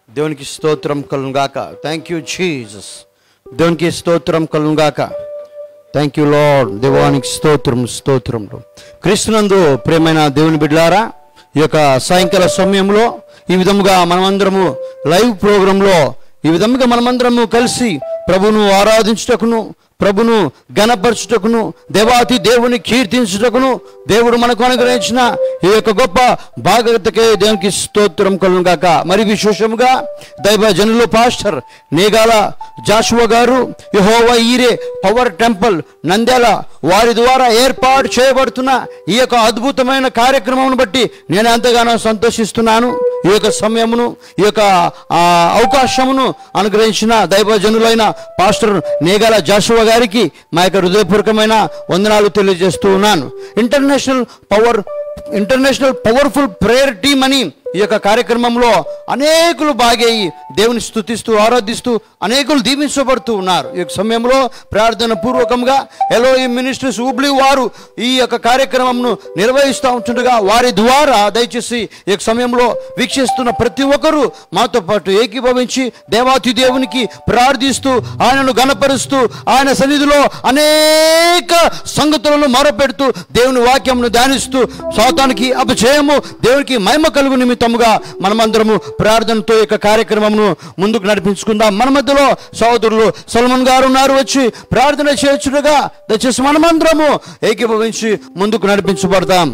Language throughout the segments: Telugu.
దేవునికి స్తోత్రం కలుగాక థ్యాంక్ యూ జీసస్ దేవునికి స్తోత్రం కలుగాక థ్యాంక్ యూ లార్డ్ దేవానికి స్తోత్రం స్తోత్రములు క్రీస్తునందు ప్రేమైన దేవుని బిడ్డలారా ఈ యొక్క సాయంకాల సమయంలో ఈ విధముగా మనమందరము లైవ్ ప్రోగ్రాంలో ఈ విధముగా మనమందరము కలిసి ప్రభును ఆరాధించుటకును ప్రభును గణపరచుటకును దేవాతి దేవుని కీర్తించుటకును దేవుడు మనకు అనుగ్రహించిన ఈ యొక్క గొప్ప భాగవతకే దేవునికి స్తోత్రం కలును గాక మరి విశేషముగా దైవ జనులు పాస్టర్ నేగాల జాషువా గారు యహోవా ఈరే పవర్ టెంపుల్ నంద్యాల వారి ద్వారా ఏర్పాటు చేయబడుతున్న ఈ యొక్క అద్భుతమైన కార్యక్రమం బట్టి నేను ఎంతగానో సంతోషిస్తున్నాను ఈ యొక్క సమయమును ఈ యొక్క ఆ, అవకాశమును అనుగ్రహించిన దైవజనులైన పాస్టర్ నేగాల జాషువా గారికి మా యొక్క హృదయపూర్వకమైన వందనాలు తెలియజేస్తూ ఉన్నాను international power international powerful prayer team అని ఈ యొక్క కార్యక్రమంలో అనేకులు బాగయ్యి దేవుని స్తుతిస్తూ ఆరాధిస్తూ అనేకులు దీవించబడుతూ ఉన్నారు ఈ యొక్క సమయంలో ప్రార్థన పూర్వకంగా ఎలో ఈ మినిస్ట్రీస్ హుబ్లీ వారు ఈ యొక్క కార్యక్రమంను నిర్వహిస్తూ ఉంటుండగా వారి ద్వారా దయచేసి ఈ యొక్క సమయంలో వీక్షిస్తున్న ప్రతి ఒక్కరూ మాతో పాటు ఏకీభవించి దేవాతి దేవునికి ప్రార్థిస్తూ ఆయనను గణపరుస్తూ ఆయన సన్నిధిలో అనేక సంగతులను మొరపెడుతూ దేవుని వాక్యమును ధ్యానిస్తూ సాతానికి అపజయము దేవునికి మహిమ కలుగు నిమిత్తముగా మనమందరము ప్రార్థనతో ఈ యొక్క కార్యక్రమమును ముందుకు నడిపించుకుందాం మన మధ్యలో సోదరులు సల్మన్ గారు ఉన్నారు వచ్చి ప్రార్థన చేయొచ్చుగా దయచేసి మనమందరము ఏకీభవించి ముందుకు నడిపించబడతాం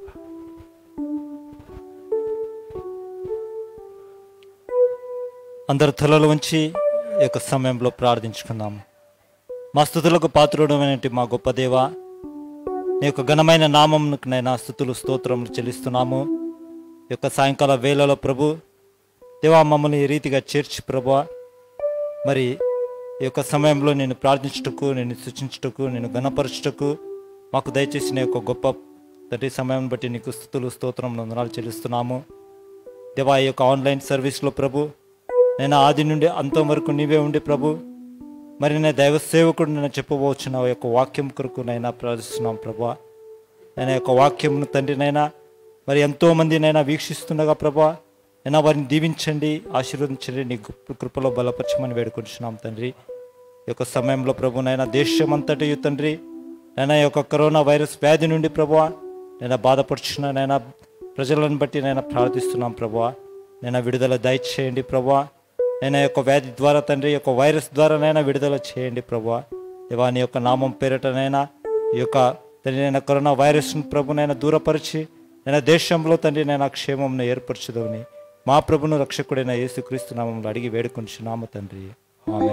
అందరు తలలు ఉంచి ఈ యొక్క సమయంలో ప్రార్థించుకుందాము మా స్థుతులకు పాత్రుడమైనటువంటి మా గొప్ప దేవ నీ యొక్క ఘనమైన నామంకు నైనా స్థుతులు స్తోత్రములు చెల్లిస్తున్నాము ఈ యొక్క సాయంకాల వేళలో ప్రభు దేవా మమ్మల్ని ఈ రీతిగా చేర్చి ప్రభు మరి ఈ యొక్క సమయంలో నేను ప్రార్థించుటకు నేను సూచించుటకు నేను గణపరచుటకు మాకు దయచేసిన యొక్క గొప్ప తండ్రి సమయం బట్టి నీకు స్థుతులు స్తోత్రం వందనాలు చెల్లిస్తున్నాము దేవా ఈ యొక్క ఆన్లైన్ సర్వీస్లో ప్రభు నేను ఆది నుండి అంతం వరకు నీవే ఉండి ప్రభు మరి నేను దైవ సేవకుడు నేను చెప్పబోచున్న యొక్క వాక్యం కొరకు నైనా ప్రార్థిస్తున్నాం ప్రభా నేను యొక్క వాక్యంను తండ్రినైనా మరి ఎంతోమంది నైనా వీక్షిస్తుండగా ప్రభా అయినా వారిని దీవించండి ఆశీర్వదించండి నీ గొప్ప కృపలో బలపరచమని వేడుకుంటున్నాం తండ్రి ఈ యొక్క సమయంలో ప్రభునైనా దేశం అంతటి తండ్రి నైనా ఈ యొక్క కరోనా వైరస్ వ్యాధి నుండి ప్రభువా నేను బాధపడుచున్న నైనా ప్రజలను బట్టి నేను ప్రార్థిస్తున్నాం ప్రభువా నేను విడుదల దయచేయండి ప్రభువా నేను ఈ యొక్క వ్యాధి ద్వారా తండ్రి ఈ యొక్క వైరస్ ద్వారా నైనా విడుదల చేయండి ప్రభువా దేవా నీ యొక్క నామం పేరటనైనా ఈ యొక్క తండ్రి నేను కరోనా వైరస్ను ప్రభునైనా దూరపరిచి నేను దేశంలో తండ్రి నేను క్షేమంను ఏర్పరచుదని మా ప్రభును రక్షకుడైన యేసుక్రీస్తు నామంలో అడిగి వేడుకొంచున్నాము తండ్రి ఆమె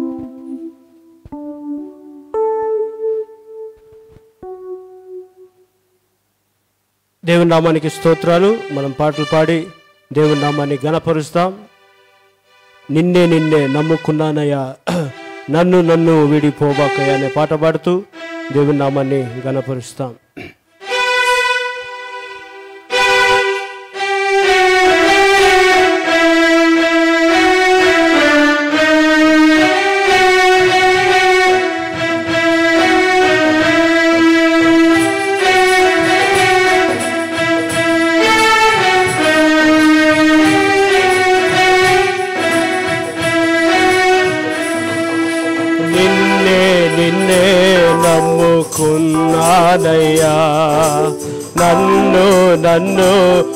దేవుని నామానికి స్తోత్రాలు మనం పాటలు పాడి దేవుని నామాన్ని గణపరుస్తాం నిన్నే నిన్నే నమ్ముకున్నానయ్యా నన్ను నన్ను విడిపోబాకయ్యా అనే పాట పాడుతూ దేవుని నామాన్ని గణపరుస్తాం నిన్నే నిన్నే నమ్ముకున్నానయ్యా నన్ను నన్ను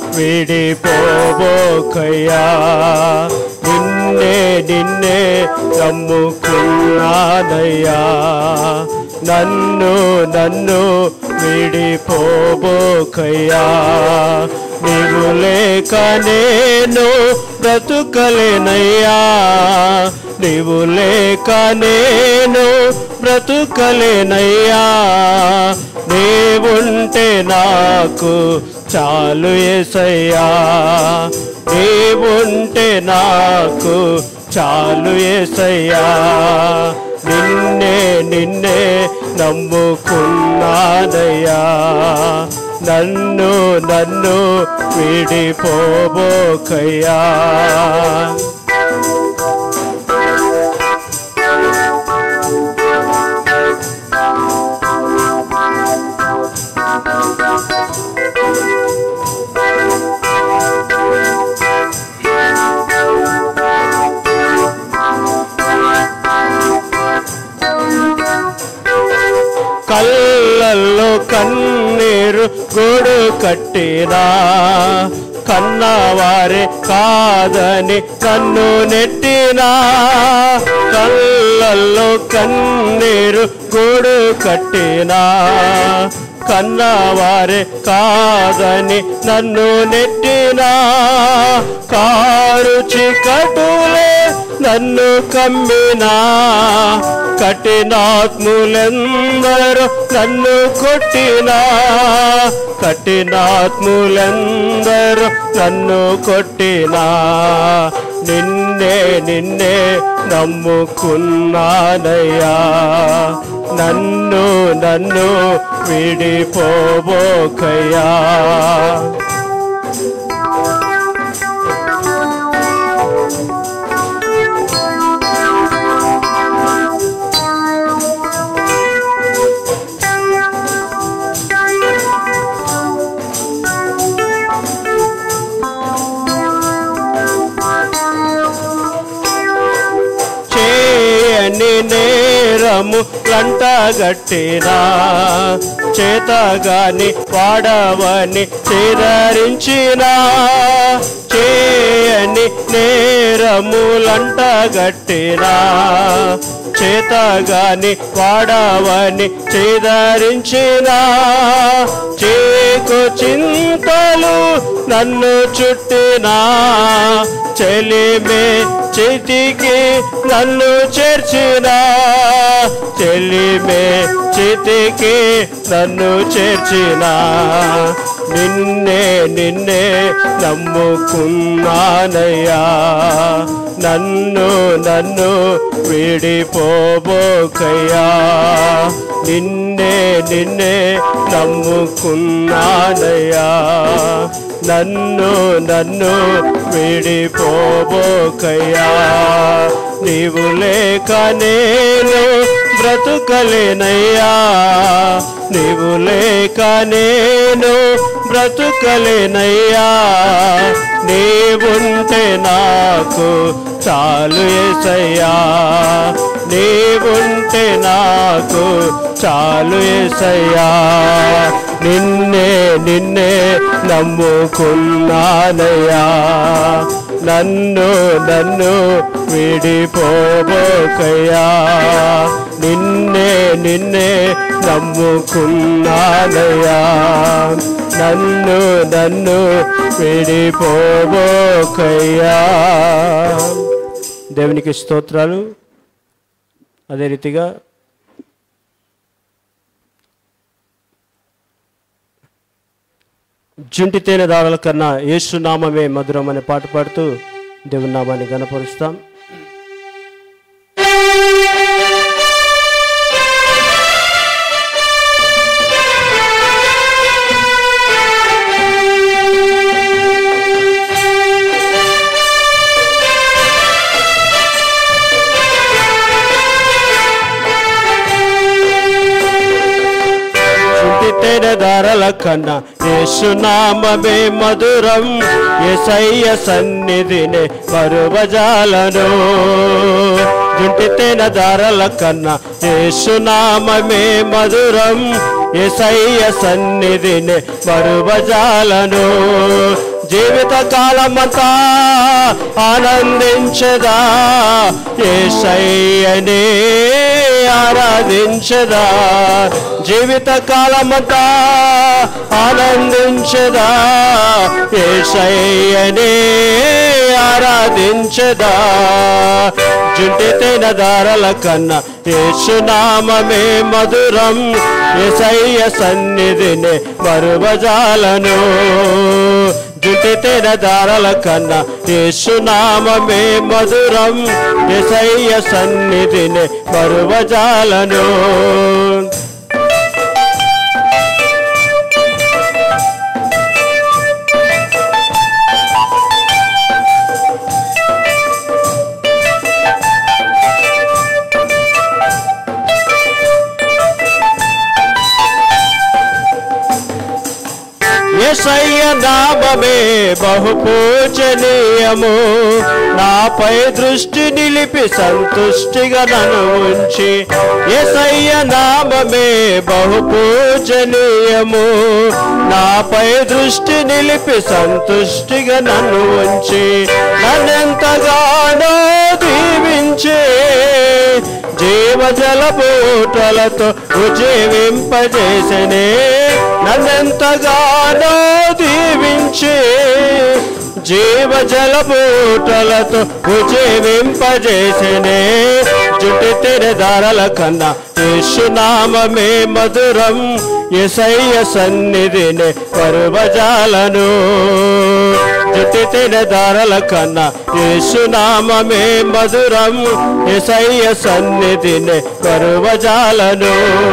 విడిపోబోకయ్యా నిన్నే నిన్నే నమ్ముకున్నానయ్యా నన్ను నన్ను విడిపోబోకయ్యా నీవు లేక నేను బ్రతుకలేనయ్యా నీవు లేక నేను బ్రతుకలేనయ్యా నీవుంటే నాకు చాలు ఏసయ్యా నీవుంటే నాకు చాలు ఏసయ్యా నిన్నే నిన్నే నమ్ముకున్నానయ్యా నన్ను నన్ను విడిపోబోకయ్యా కన్నీరు గూడు కట్టినా కన్నవారే కాదని నన్ను నెట్టినా కళ్ళల్లో కన్నీరు గూడు కట్టినా కన్నవారే కాదని నన్ను నెట్టినా కారు చికటులే నన్ను కమ్మినా కఠినాత్ములెందరూ నన్ను కొట్టినా కఠినాత్ములెందరూ నన్ను కొట్టినా నిన్నే నిన్నే నమ్ముకున్నానయ్యా నన్ను నన్ను విడిపోబోకయ్యా చేయని నేరము లంటగట్టినా చేతగాని వాడవని చేదరించినా చేయని నేరము లంటగట్టినా చేతగాని వాడవని చేదరించినా చేకు చింతలు నన్ను చుట్టినా చెలిమే చితికి నన్ను చేర్చినా చెలిమే చితికి నన్ను చేర్చినా నిన్నే నిన్నే నమ్ముకున్నానయ్యా నన్ను నన్ను విడిపోబోకయ్యా నిన్నే నిన్నే నమ్ముకున్నానయ్యా నన్ను నన్ను విడిపోబోకయ్యా నీవు లేక నేను బ్రతుకలేనయ్యా నీవు లేక నేను బ్రతుకలేనయ్యా నీవుంటే నాకు చాలు ఏసయ్యా నీవుంటే నాకు చాలు ఏసయ్యా నిన్నే నిన్నే నమ్ముకున్నానయ్యా నన్ను నన్ను విడిపోబోకయ్యా నిన్నే నిన్నే నమ్ముకున్నానయ్యా నన్ను నన్ను విడిపోబోకయ్యా దేవునికి స్తోత్రాలు అదే రీతిగా జుంటి తేనె దారుల కన్నా యేసునామమే మధురం అనే పాట పాడుతూ దేవుని నామాన్ని గణపరుస్తాం చుంటి తేనె దారల కన్నా యేసునామమే మధురం ఎసయ్య సన్నిధినే మరువజాలను జుంటి తేనె దారల కన్నా యేసునామమే మధురం ఎసయ్య సన్నిధినే మరువజాలను జీవిత కాలమంతా ఆనందించదా ఏసయ్యనే ఆరాధించదా జీవిత కాలమంతా ఆనందించదా ఏసయ్యనే ఆరాధించదా జుంటి తేన దారల కన్నా యేసునామమే మధురం ఎసయ్య సన్నిధిని మరువజాలను జుంటి తేన దారల కన్నా యేసునామమే మధురం ఎసయ్య సన్నిధిని మరువజాలను ఏసయ్య నామమే బహు పూజనీయము నాపై దృష్టి నిలిపి సంతుష్టిగా నన్ను ఉంచి ఎసయ్య నామమే బహు పూజనీయము నాపై దృష్టి నిలిపి సంతుష్టిగా నన్ను ఉంచి నన్నెంతగానో దీవించే జీవజల పూటలతో ఉజీవింపజేసనే నన్నెంతగానో దీవించి జీవజల పూటలతో ఉజీవింపజేసనే జుట్టు తెరదారల కన్నా యేసునామమే మధురం ఎసయ్య సన్నిధిని పరువజాలను జుట్టు తెరదారల కన్నా యేసునామమే మధురం ఎసయ్య సన్నిధిని పరువజాలను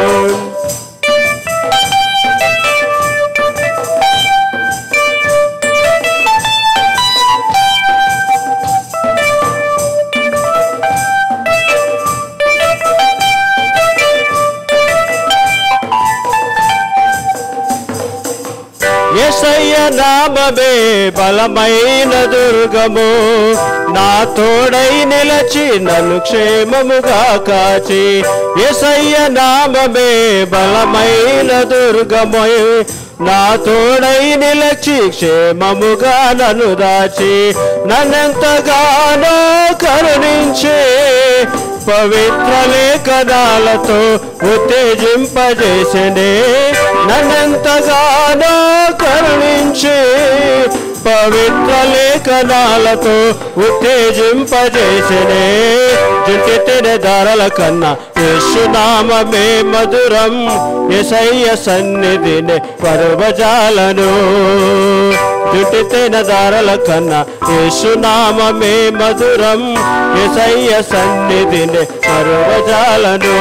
ఎసయ్య నామమే బలమైన దుర్గము నా తోడై నిలచి నన్ను క్షేమముగా కాచి ఎసయ్య నామమే బలమైన దుర్గము నా తోడై నిలచి క్షేమముగా నన్ను దాచి నన్నెంతగానో కరుణించే పవిత్ర లేఖనాలతో ఉత్తేజింపజేసనే నన్నెంతగానో కరుణించి పవిత్ర లేఖనాలతో ఉత్తేజింపజేసనే జుట్టి తెరదారల కన్నా యేసునామమే మధురం ఎసయ్య సన్నిధిని పర్వజాలను జుట్టి తెరదారల కన్నా యేసునామమే మధురం ఎసయ్య సన్నిధిని పర్వజాలను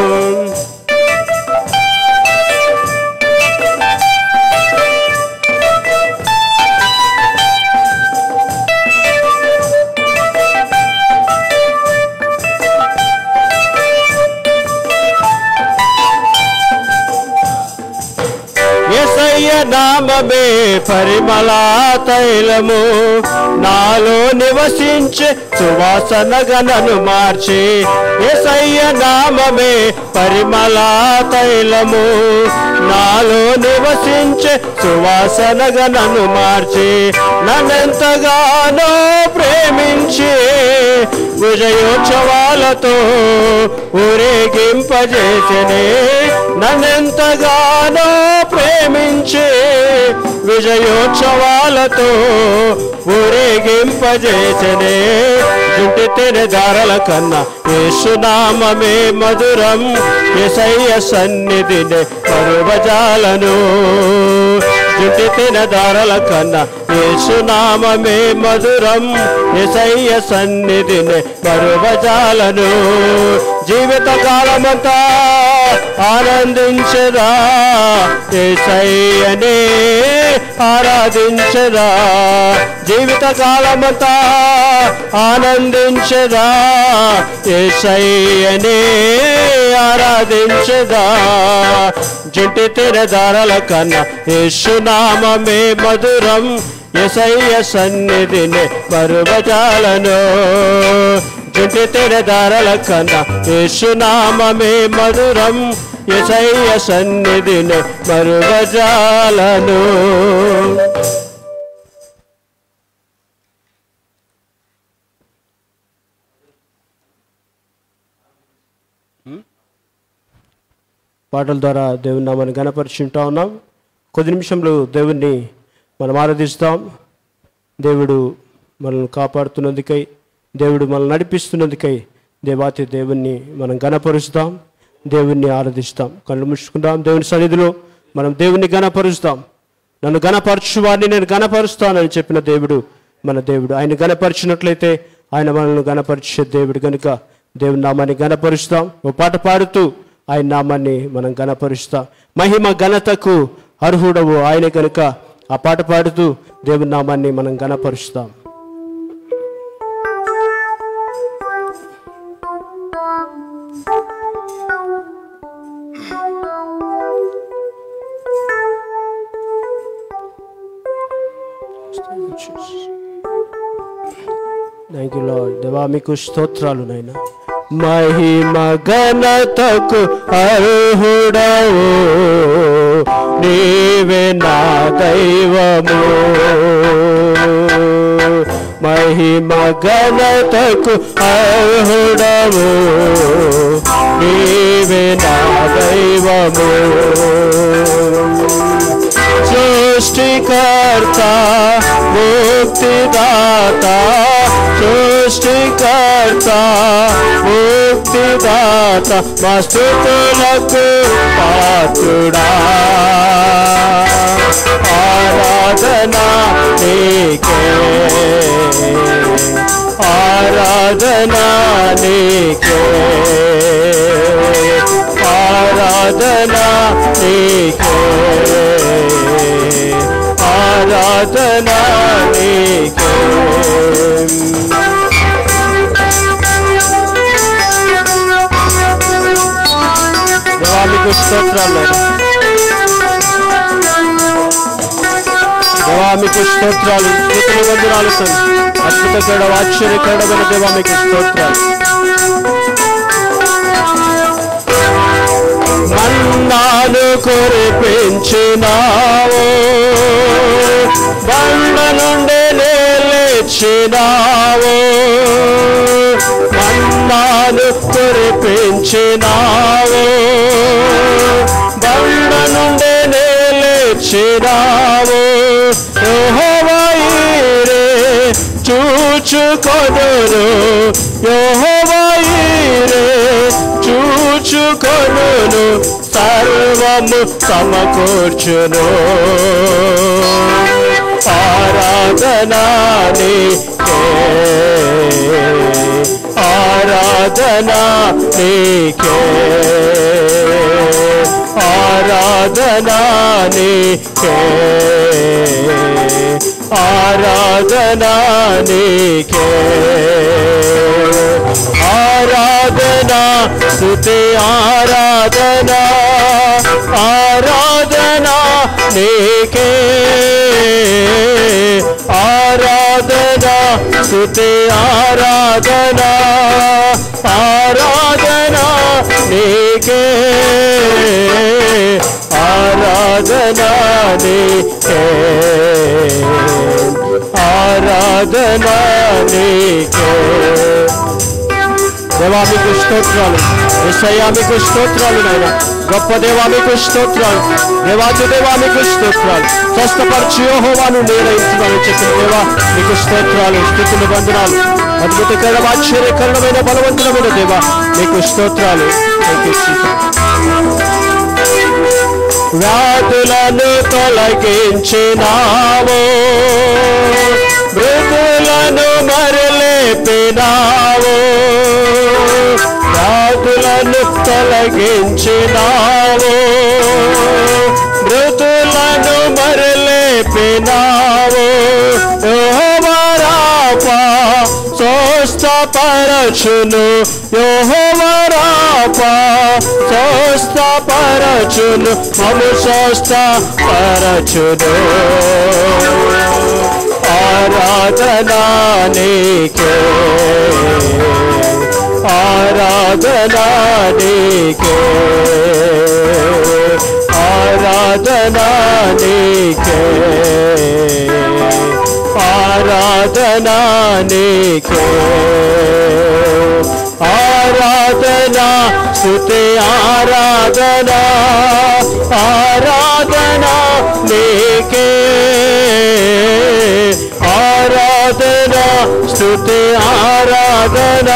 ఎసయ్య నామమే పరిమళ తైలము నాలో నివసించే సువాసనగా నన్ను మార్చి ఎసయ్య నామమే పరిమళ తైలము నాలో నివసించే సువాసనగా నన్ను మార్చి నన్నెంతగానో ప్రేమించి విజయోత్సవాలతో ఊరేగింపజేసనే నన్నెంతగానో ప్రేమించి విజయోత్సవాలతో ఊరేగింపజేసనే జుట్టి తెరదారల కన్నా యేసునామమే మధురం ఎసయ్య సన్నిధిని పరువజాలను జుట్టి తినదారల కన్నా యేసునామమే మధురం ఎసయ్య సన్నిధిని పరువజాలను జీవిత కాలమంతా ఆనందించదా ఏసయ్యనే ఆరాధించదా జీవిత కాలమంతా ఆనందించదా ఏసయ్యనే ఆరాధించదా జుట్టి తెరదారల కన్నా యేసునామమే మధురం ఎసయ్య సన్నిధిని పరువజాలను జుట్టి తెరదారల కన్నా యేసునామమే మధురం ఎసయ్య సన్నిధిని పరువజాలను పాటల ద్వారా దేవుని నామాన్ని గణపరుచుంటా ఉన్నాం కొద్ది నిమిషంలో దేవుణ్ణి మనం ఆరాధిస్తాం దేవుడు మనల్ని కాపాడుతున్నందుకై దేవుడు మనల్ని నడిపిస్తున్నందుకై దేవాతి దేవుణ్ణి మనం గణపరుస్తాం దేవుణ్ణి ఆరాధిస్తాం కళ్ళు ముట్టుకుందాం దేవుని సన్నిధిలో మనం దేవుణ్ణి గణపరుస్తాం నన్ను గణపరచు వారిని నేను గణపరుస్తానని చెప్పిన దేవుడు మన దేవుడు ఆయన గణపరిచినట్లయితే ఆయన మనల్ని గణపరిచే దేవుడు కనుక దేవుని నామాన్ని గణపరుస్తాం ఓ పాట పాడుతూ ఆయన నామాన్ని మనం గణపరుస్తాం మహిమ ఘనతకు అర్హుడవు ఆయన కనుక ఆ పాట పాడుతూ దేవుని నామాన్ని మనం గణపరుస్తాం థ్యాంక్ యూ లార్డ్ దేవా మీకు స్తోత్రాలు నాయన మహిమ ఘనతకు అర్హుడవు నీవే నా దైవము మహిమ ఘనతకు అర్హుడవు నీవే నా దైవము సృష్టికర్త ముక్తిదాత సృష్టికర్త ముక్తిదాత మస్తుతులకు పాత్రుడా ఆరాధన నీకే ఆరాధన నీకే ఆరాధన నీకే ఆరాధన నీకే దేవా మీకు స్తోత్రాలు దేవా మీకు స్తోత్రాలు స్థుతులు వందనాలు తండ్రి అద్భుతకర ఆశ్చర్యకరమైన దేవా మీకు స్తోత్రాలు మన్నాను కురిపించినావు బండ నుండి లేచినావు మన్నాను కురిపించినావు బండ నుండి లేచినావు యెహోవాయీరే చూచుకొనురు యెహోవాయీరే చూచుకొనును సర్వము సమకూర్చును ఆరాధనా నీకే ఆరాధనా నీకే ఆరాధనా నీకే ఆరాధనా నీకే ఆరాధనా స్తుతి ఆరాధనా ఆరాధనా నీకే ఆరాధనా స్తుతి ఆరాధనా ఆరాధనా నీకే ఆరాధనా నీకే ఆరాధనా నీకే దేవా మీకు స్తోత్రాలు ఎస్ఐయా మీకు స్తోత్రాలు నాయన గొప్ప దేవా మీకు స్తోత్రాలు దేవాది దేవా మీకు స్తోత్రాలు స్వస్థపరిచి యోహోవాను నిర్ణయించున్నాను చెప్పిన దేవా మీకు స్తోత్రాలు స్థుతులు బంధనాలు అద్భుతకర ఆశ్చర్యకరణమైన బలవంతులమైన దేవా మీకు స్తోత్రాలు Thank you, Jesus. వ్యాధులను తొలగించినావు మృతులను మరలేపినావు వ్యాధులను తొలగించినావు మృతులను మరలేపినావు యోహవరాపా స్వస్థపరచును యోహవరాపా స్వస్థపరచును మము స్వస్థపరచును ఆరాధనా నీకే ఆరాధనా నీకే ఆరాధనా నీకే ఆరాధనా నీకే ఆరాధనా స్తుతి ఆరాధనా ఆరాధనా నీకే ఆరాధనా స్తుతి ఆరాధనా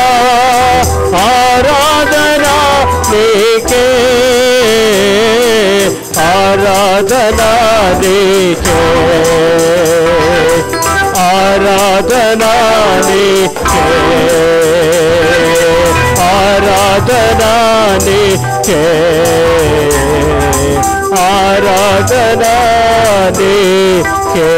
ఆరాధనా నీకే ఆరాధనా నీకే ఆరాధనా నీకే ఆరాధనా నీకే ఆరాధనా నీకే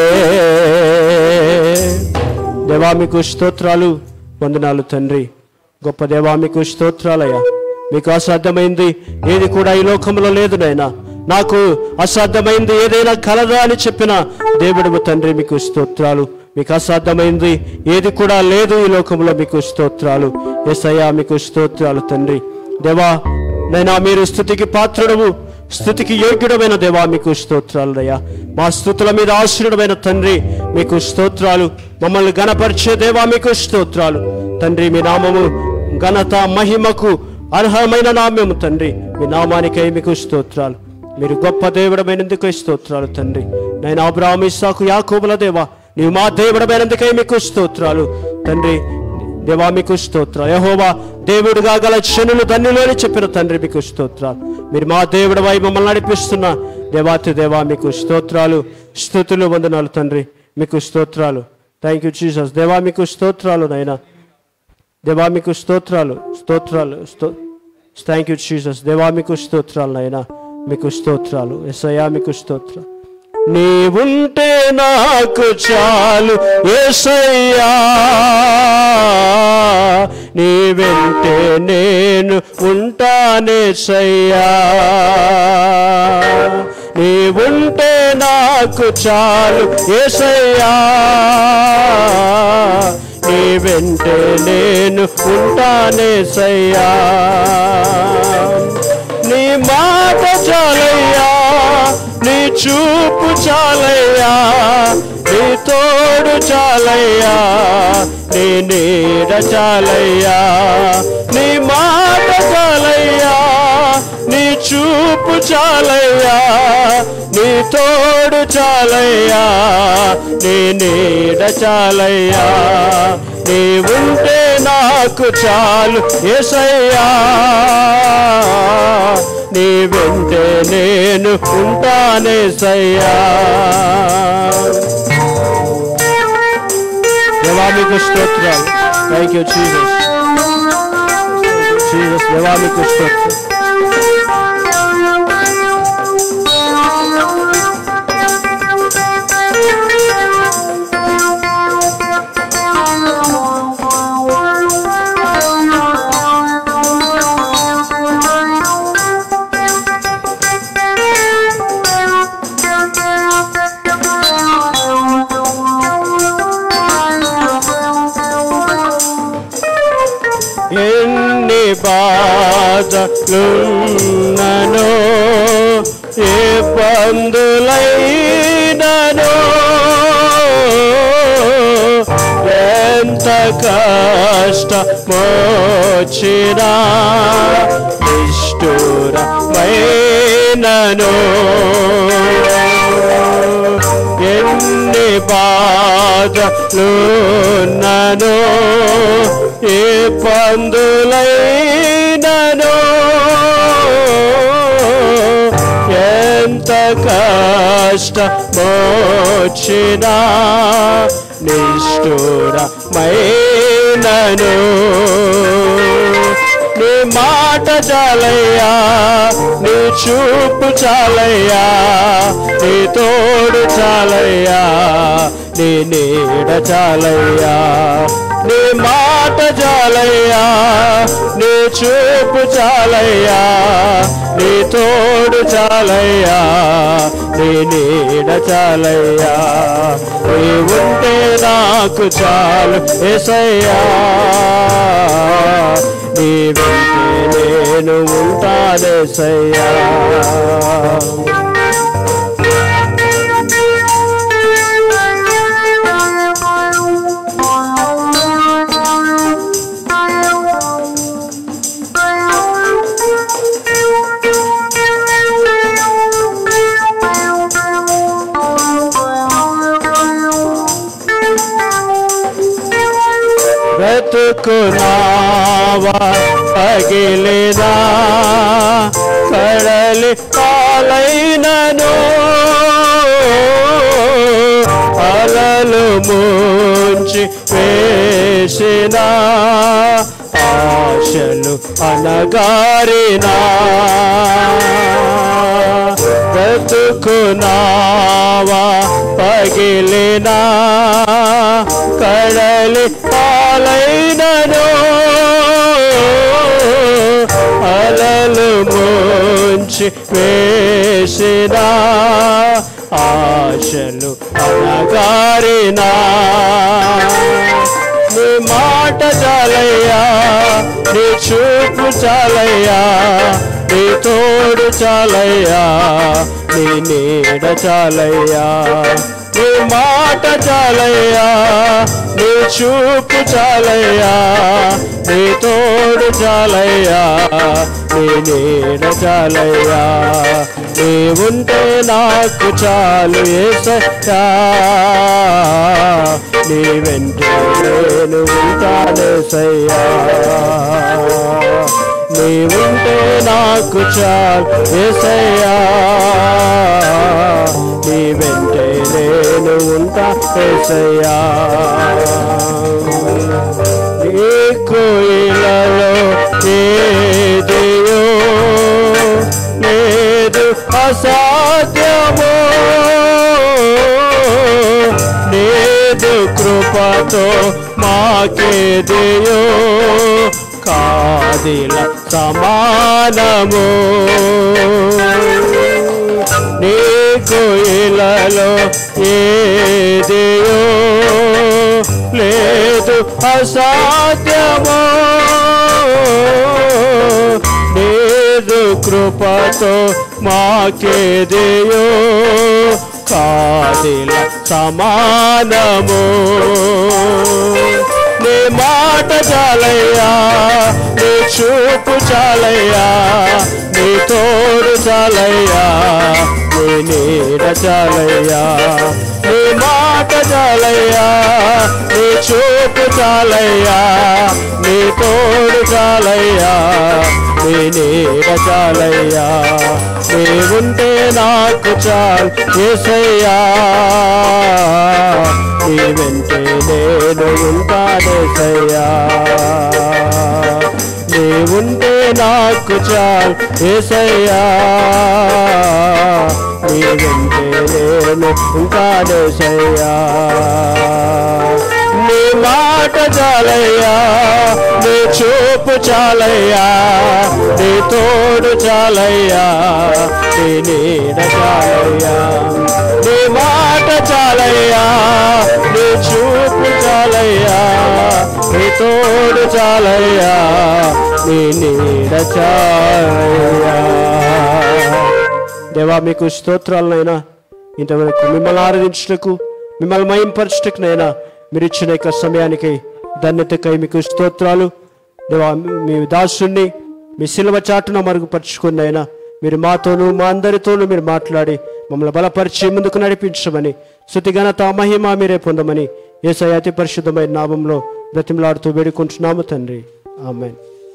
దేవా మీకు స్తోత్రాలు వందనాలు తండ్రి గొప్ప దేవా మీకు స్తోత్రాలయ్యా మీకు అసాధ్యమైంది ఏది కూడా ఈ లోకంలో లేదు నాయనా నాకు అసాధ్యమైంది ఏదైనా కలదా అని చెప్పిన దేవుడు తండ్రి మీకు స్తోత్రాలు మీకు అసాధ్యమైంది ఏది కూడా లేదు ఈ లోకంలో మీకు స్తోత్రాలు ఎస్ఐయా మీకు స్తోత్రాలు తండ్రి దేవా నైనా మీరు స్థుతికి పాత్రుడవు స్థుతికి యోగ్యుడమైన దేవా మీకు స్తోత్రాలు అయ్యా మా స్థుతుల మీద ఆశ్రుడమైన తండ్రి మీకు స్తోత్రాలు మమ్మల్ని గణపరిచే దేవా మీకు స్తోత్రాలు తండ్రి మీ నామము ఘనత మహిమకు అర్హమైన నామ్యము తండ్రి మీ నామానికై మీకు స్తోత్రాలు మీరు గొప్ప దేవుడమైనందుకై స్తోత్రాలు తండ్రి నేను అబ్రాహ్మ ఇస్సాకు యాకోబుల దేవా నీవు మా దేవుడమైనందుకై మీకు స్తోత్రాలు తండ్రి దేవా మీకు స్తోత్రాలు యహోవా దేవుడుగా గల క్షణులు ధన్యులోని చెప్పిన తండ్రి మీకు స్తోత్రాలు మీరు మా దేవుడు వై మమ్మల్ని నడిపిస్తున్న దేవాతి దేవా మీకు స్తోత్రాలు స్థుతులు వందనాలు తండ్రి మీకు స్తోత్రాలు థ్యాంక్ యూ జీసస్ దేవా మీకు స్తోత్రాలు నాయనా దేవా మీకు స్తోత్రాలు స్తోత్రాలు స్తో థ్యాంక్ యూ జీసస్ దేవా మీకు స్తోత్రాలు నాయనా మీకు స్తోత్రాలు ఎస్ఐయా మీకు స్తోత్రాలు నీవుంటే నాకు చాలు ఏసయ్యా నీ వెంటే నేను ఉంటానే సయ్యా నీవుంటే నాకు చాలు ఏసయ్యా నీ వెంటే నేను ఉంటానే సయ్యా నీ మాట చాలయ్యా నీ చూపు చాలయ్యా నీ తోడు చాలయ్యా నీ నీడ చాలయ్యా నీ మాట చాలయ్యా నీ చూపు చాలయ్యా నీ తోడు చాలయ్యా నీ నీడ చాలయ్యా నీ ఉంటే నాకు చాలు ఏసయ్యా నీ వెంటే నేను ఉంటానే సయ్యా దేవా మీకు స్తోత్రాలు థ్యాంక్ యూ జీసస్ జీసస్ దేవా మీకు స్తోత్రం ఎన్ని బాధలున్ననో ఏ బంధులైననో ఎంత కష్టమోచినా నిష్ఠురమైనను ఎన్ని బాధలున్ననో ఏ పందులైనను ఎంత కష్టమోచినా నిష్ఠురమైనను నీ మాట చాలయ్యా నీ చూపు చాలయ్యా నీ తోడు చాలయ్యా నీ నీడ చాలయ్యా నీ మాట చాలయ్యా నీ చూపు చాలయ్యా నీ తోడు చాలయ్యా నీ నీడ చాలయ్యా నీ ఉంటే నాకు చాలు ఎసయ్యా నీ వెంటే నేను ఉంటానేసయ్యా బ్రతుకునావా పగిలినా కడలి పాలైనను అలలు ముంచి వేసిన ఆశలు అనగారినా బ్రతుకునావా పగిలినా కడలి పాలైనను అలలు ముంచి వేసిన ఆశలు అనగా కారినా నీ మాట చాలయ్యా నీ చూపు చాలయ్యా నీ తోడు చాలయ్యా నీ నీడ చాలయ్యా నీ మాట చాలయ్యా నీ చూపు చాలయ్యా నీ తోడు చాలయ్యా నీ నీడ చాలయ్యా నీ ఉంటే నాకు చాలు ఏసయ్యా నీ వెంటే నేను ఉంటానేసయ్యా నీ ఉంటే నాకు చాలు ఏసయ్యా నీ వెంటే నేను ఉంటా ఏసయ్యా నీ కోయిలలో ఏదియో లేదు అసాధ్యమో లేదు కృపతో మాకేదియో కాదిల సమానము నీ కోయిలలో ఏదియో లేదు అసాధ్యమో లేదు కృపతో మాకేదియో కాదిల సమానము నీ మాట చాలయ్యా నీ చూపు చాలయ్యా నీ తోడు చాలయ్యా నీ నీడ చాలయ్యా నీ మాట చాలయ్యా నీ చూపు చాలయ్యా నీ తోడు చాలయ్యా నీ నీడ చాలయ్యా నీ ఉంటే నాకు చాలు ఏసయ్యా నీ వెంటే నేను ఉంటానేసయ్యా నీ ఉంటే నాకు చాలు ఏసయ్యా నీ వెంటే నేను ఉంటానేసయ్యా నీ మాట చాలయ్యా నీ చూపు చాలయ్యా నీ తోడు చాలయ్యా నీ నీడ చాలయ్యా నీ మాట చాలయ్యా నీ చూపు చాలయ్యా నీ తోడు చాలయ్యా నీ నీడ చాలయ్యా దేవా మీకు స్తోత్రాలనైనా ఇంతవరకు మిమ్మల్ని ఆరాధించుటకు మిమ్మల్ని మయంపరచుటకునైనా మీరు ఇచ్చిన యొక్క సమయానికి ధన్యతకై మీకు స్తోత్రాలు దేవా మీ దాసుని మీ శిలువ చాటున మరుగుపరుచుకుని అయినా మీరు మాతోనూ మా అందరితోనూ మీరు మాట్లాడి మమ్మల్ని బలపరిచి ముందుకు నడిపించమని శృతి ఘనత మహిమ మీరే పొందమని ఏసై అతి పరిశుద్ధమైన నామంలో బ్రతిమలాడుతూ వేడుకుంటున్నాము తండ్రి amen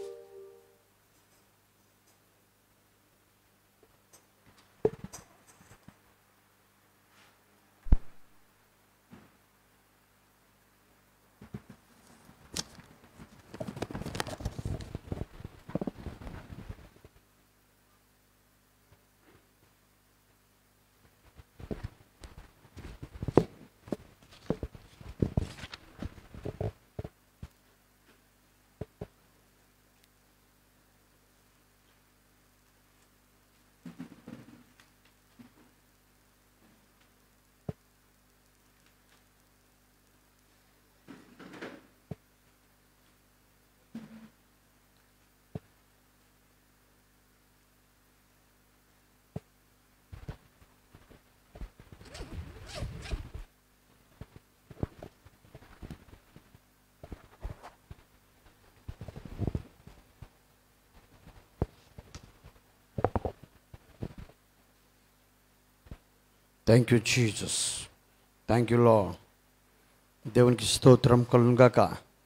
thank you Jesus thank you లో దేవునికి స్తోత్రం కలుగాక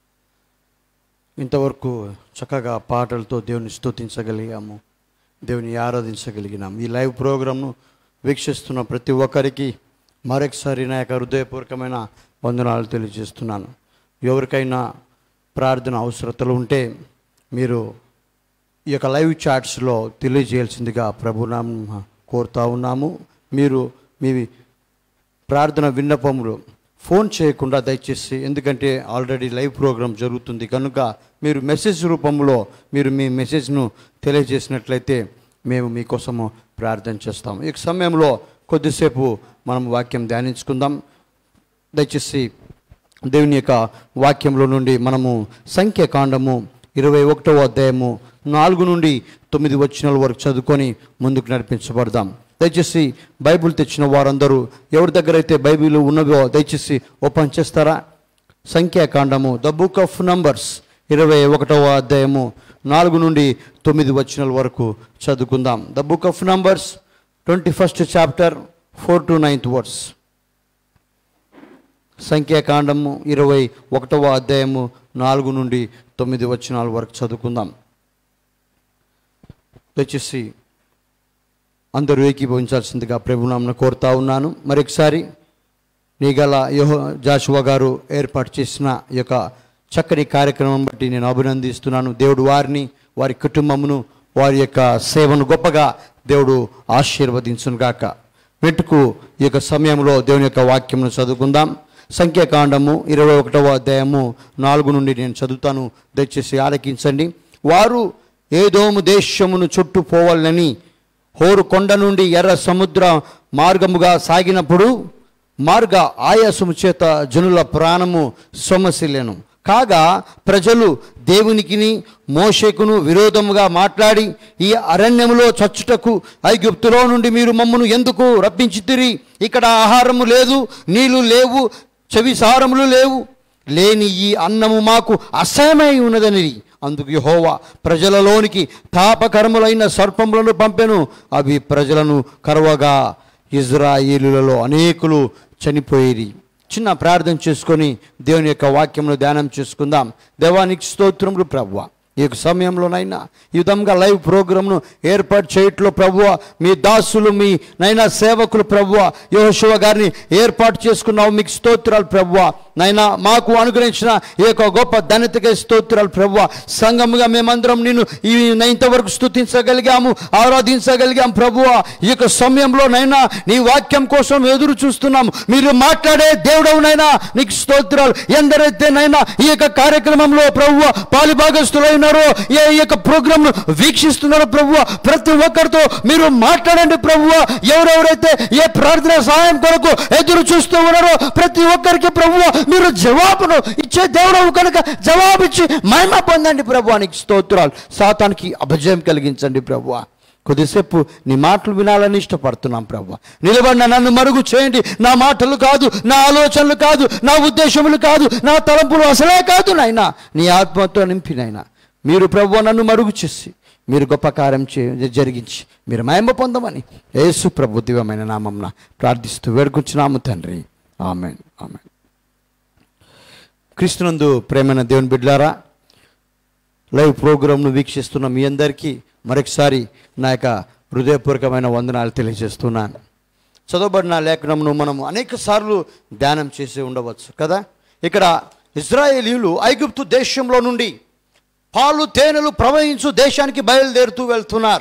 ఇంతవరకు చక్కగా పాటలతో దేవుని స్తుతించగలిగాము దేవుని ఆరాధించగలిగినాం ఈ లైవ్ ప్రోగ్రామ్ను వీక్షిస్తున్న ప్రతి ఒక్కరికి మరొకసారి నా యొక్క హృదయపూర్వకమైన వందనాలు తెలియజేస్తున్నాను ఎవరికైనా ప్రార్థన అవసరతలు ఉంటే మీరు ఈ యొక్క లైవ్ చాట్స్లో తెలియజేయాల్సిందిగా ప్రభునామం కోరుతా ఉన్నాము మీరు మీ ప్రార్థన విన్నపములు ఫోన్ చేయకుండా దయచేసి ఎందుకంటే ఆల్రెడీ లైవ్ ప్రోగ్రామ్ జరుగుతుంది కనుక మీరు మెసేజ్ రూపంలో మీరు మీ మెసేజ్ను తెలియజేసినట్లయితే మేము మీకోసము ప్రార్థన చేస్తాము ఈ సమయంలో కొద్దిసేపు మనం వాక్యం ధ్యానించుకుందాం దయచేసి దేవుని యొక్క వాక్యంలో నుండి మనము సంఖ్యాకాండము ఇరవై ఒకటవ అధ్యాయము నాలుగు నుండి తొమ్మిది వచ్చినల వరకు చదువుకొని ముందుకు నడిపించబడదాం దయచేసి బైబిల్ తెచ్చిన వారందరూ ఎవరి దగ్గర అయితే బైబిల్ ఉన్నవో దయచేసి ఓపెన్ చేస్తారా సంఖ్యాకాండము ద బుక్ ఆఫ్ నంబర్స్ ఇరవై ఒకటవ అధ్యాయము నాలుగు నుండి తొమ్మిది వచనాల వరకు చదువుకుందాం the book of Numbers twenty first chapter four to ninth words సంఖ్యాకాండము ఇరవై ఒకటవ అధ్యాయము నాలుగు నుండి తొమ్మిది వచనాల వరకు చదువుకుందాం దయచేసి అందరూ ఏకీభవించాల్సిందిగా ప్రభునామను కోరుతా ఉన్నాను మరొకసారి నీగల యోహ జాషువా గారు ఏర్పాటు చేసిన ఈ యొక్క చక్కని కార్యక్రమం బట్టి నేను అభినందిస్తున్నాను దేవుడు వారిని వారి కుటుంబమును వారి యొక్క సేవను గొప్పగా దేవుడు ఆశీర్వదించును గాక వెంటుకు ఈ యొక్క సమయంలో దేవుని యొక్క వాక్యమును చదువుకుందాం సంఖ్యాకాండము ఇరవై ఒకటవ అధ్యాయము నాలుగు నుండి నేను చదువుతాను దయచేసి ఆలకించండి వారు ఏదోము దేశమును చుట్టుపోవాలని హోరు కొండ నుండి ఎర్ర సముద్ర మార్గముగా సాగినప్పుడు మార్గ ఆయాసము చేత జనుల ప్రాణము సొమసిల్లెను కాగా ప్రజలు దేవునికిని మోషేకును విరోధముగా మాట్లాడి ఈ అరణ్యములో చచ్చుటకు ఐగుప్తులో నుండి మీరు మమ్మను ఎందుకు రప్పించితిరి ఇక్కడ ఆహారము లేదు నీళ్లు లేవు చెవిసారములు లేవు లేని ఈ అన్నము మాకు అసహ్యమై ఉన్నదని అందుకు యెహోవా ప్రజలలోనికి తాపకరములైన సర్పములను పంపెను అవి ప్రజలను కరవగా ఇజ్రాయేలులలో అనేకులు చనిపోయేది చిన్న ప్రార్థన చేసుకొని దేవుని యొక్క వాక్యమును ధ్యానం చేసుకుందాం దేవానికి స్తోత్రములు ప్రభువ ఈ యొక్క సమయంలోనైనా ఈ విధంగా లైవ్ ప్రోగ్రామ్ను ఏర్పాటు చేయట్లో ప్రభువ మీ దాసులు మీ నైనా సేవకులు ప్రభువ యోశివ గారిని ఏర్పాటు చేసుకున్నావు మీకు స్తోత్రాలు ప్రభువ నైనా మాకు అనుగ్రహించిన ఈ యొక్క గొప్ప ధన్యతకై స్తోత్రాలు ప్రభువ సంఘముగా మేమందరం నేను ఈ ఇంతవరకు స్తుతించగలిగాము ఆరాధించగలిగాం ప్రభువ ఈ యొక్క సమయంలో నైనా నీ వాక్యం కోసం ఎదురు చూస్తున్నాము మీరు మాట్లాడే దేవుడవునైనా నీకు స్తోత్రాలు ఎందరైతే నైనా ఈ యొక్క కార్యక్రమంలో ప్రభువ పాలిభాగస్తులైనారో ఏ ఈ యొక్క ప్రోగ్రామ్ వీక్షిస్తున్నారో ప్రభువ ప్రతి ఒక్కరితో మీరు మాట్లాడండి ప్రభువ ఎవరెవరైతే ఏ ప్రార్థన సహాయం కొరకు ఎదురు చూస్తూ ఉన్నారో ప్రతి ఒక్కరికి ప్రభువ మీరు జవాబును ఇచ్చే దేవుడవు కనుక జవాబిచ్చి మహిమ పొందండి ప్రభువానికి స్తోత్రాలు సాతానికి అభజయం కలిగించండి ప్రభువ కొద్దిసేపు నీ మాటలు వినాలని ఇష్టపడుతున్నాం ప్రభు నిలబడిన నన్ను మరుగు చేయండి నా మాటలు కాదు నా ఆలోచనలు కాదు నా ఉద్దేశములు కాదు నా తలంపులు అసలే కాదు నాయనా నీ ఆత్మతో నింపి నాయనా మీరు ప్రభు నన్ను మరుగు చేసి మీరు గొప్ప కార్యం చే జరిగించి మీరు మహిమ పొందమని యేసు ప్రభు దివ్యమైన నామంన ప్రార్థిస్తూ వేడుకుంటున్నాము తండ్రి ఆమెన్ ఆమెన్ క్రీస్తునందు ప్రేమైన దేవుని బిడ్లారా లైవ్ ప్రోగ్రామ్ను వీక్షిస్తున్న మీ అందరికీ మరొకసారి నా యొక్క హృదయపూర్వకమైన వందనాలు తెలియజేస్తున్నాను చదవబడిన లేఖనమును మనము అనేక సార్లు ధ్యానం చేసి ఉండవచ్చు కదా ఇక్కడ ఇజ్రాయేలీలు ఐగుప్తు దేశంలో నుండి పాలు తేనెలు ప్రవహించు దేశానికి బయలుదేరుతూ వెళ్తున్నారు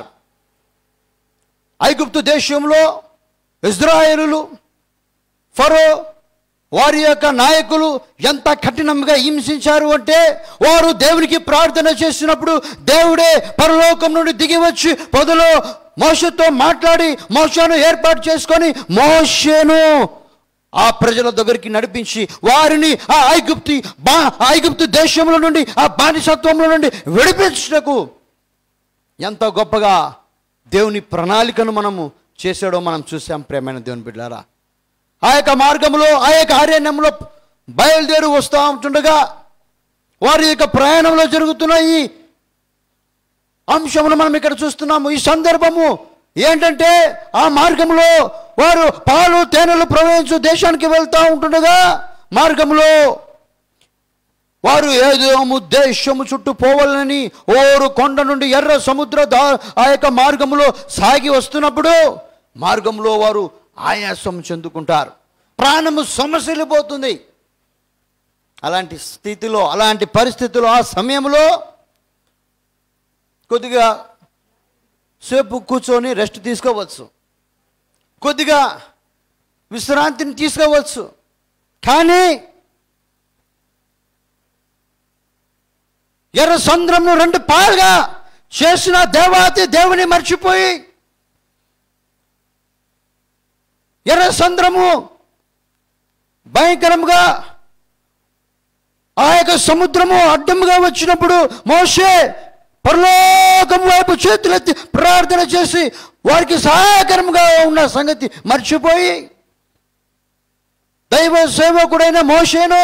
ఐగుప్తు దేశంలో ఇజ్రాయేలులు ఫరో వారి యొక్క నాయకులు ఎంత కఠినంగా హింసించారు అంటే వారు దేవునికి ప్రార్థన చేసినప్పుడు దేవుడే పరలోకం నుండి దిగి వచ్చి పొదలో మోసతో మాట్లాడి మోసను ఏర్పాటు చేసుకొని మోషేను ఆ ప్రజల దగ్గరికి నడిపించి వారిని ఆ ఐగుప్తి బా ఐగుప్తు దేశంలో నుండి ఆ బానిసత్వంలో నుండి విడిపించుటకు ఎంత గొప్పగా దేవుని ప్రణాళికను మనము చేసాడో మనం చూసాం ప్రేమైన దేవుని బిడ్డారా ఆ యొక్క మార్గంలో ఆ యొక్క అరణ్యంలో బయలుదేరి వస్తూ ఉంటుండగా వారి యొక్క ప్రయాణంలో జరుగుతున్న ఈ అంశమును మనం ఇక్కడ చూస్తున్నాము ఈ సందర్భము ఏంటంటే ఆ మార్గంలో వారు పాలు తేనెలు ప్రవహించు దేశానికి వెళ్తూ ఉంటుండగా మార్గంలో వారు ఏదో ఉద్దేశము చుట్టూ పోవాలని ఓరు కొండ నుండి ఎర్ర సముద్ర దా ఆ యొక్క మార్గంలో సాగి వస్తున్నప్పుడు మార్గంలో వారు ఆయాసం చెందుకుంటారు ప్రాణము సమస్యలిపోతుంది అలాంటి స్థితిలో అలాంటి పరిస్థితిలో ఆ సమయంలో కొద్దిగా సేపు కూర్చొని రెస్ట్ తీసుకోవచ్చు కొద్దిగా విశ్రాంతిని తీసుకోవచ్చు కానీ ఎర్ర సంద్రంను రెండు పాలుగా చేసిన దేవాతి దేవుని మర్చిపోయి ఎర్ర సంద్రము భయంకరంగా ఆ యొక్క సముద్రము అడ్డంగా వచ్చినప్పుడు మోషే పరలోకం వైపు చేతులెత్తి ప్రార్థన చేసి వారికి సహాయకరంగా ఉన్న సంగతి మర్చిపోయి దైవ సేవకుడైన మోషేను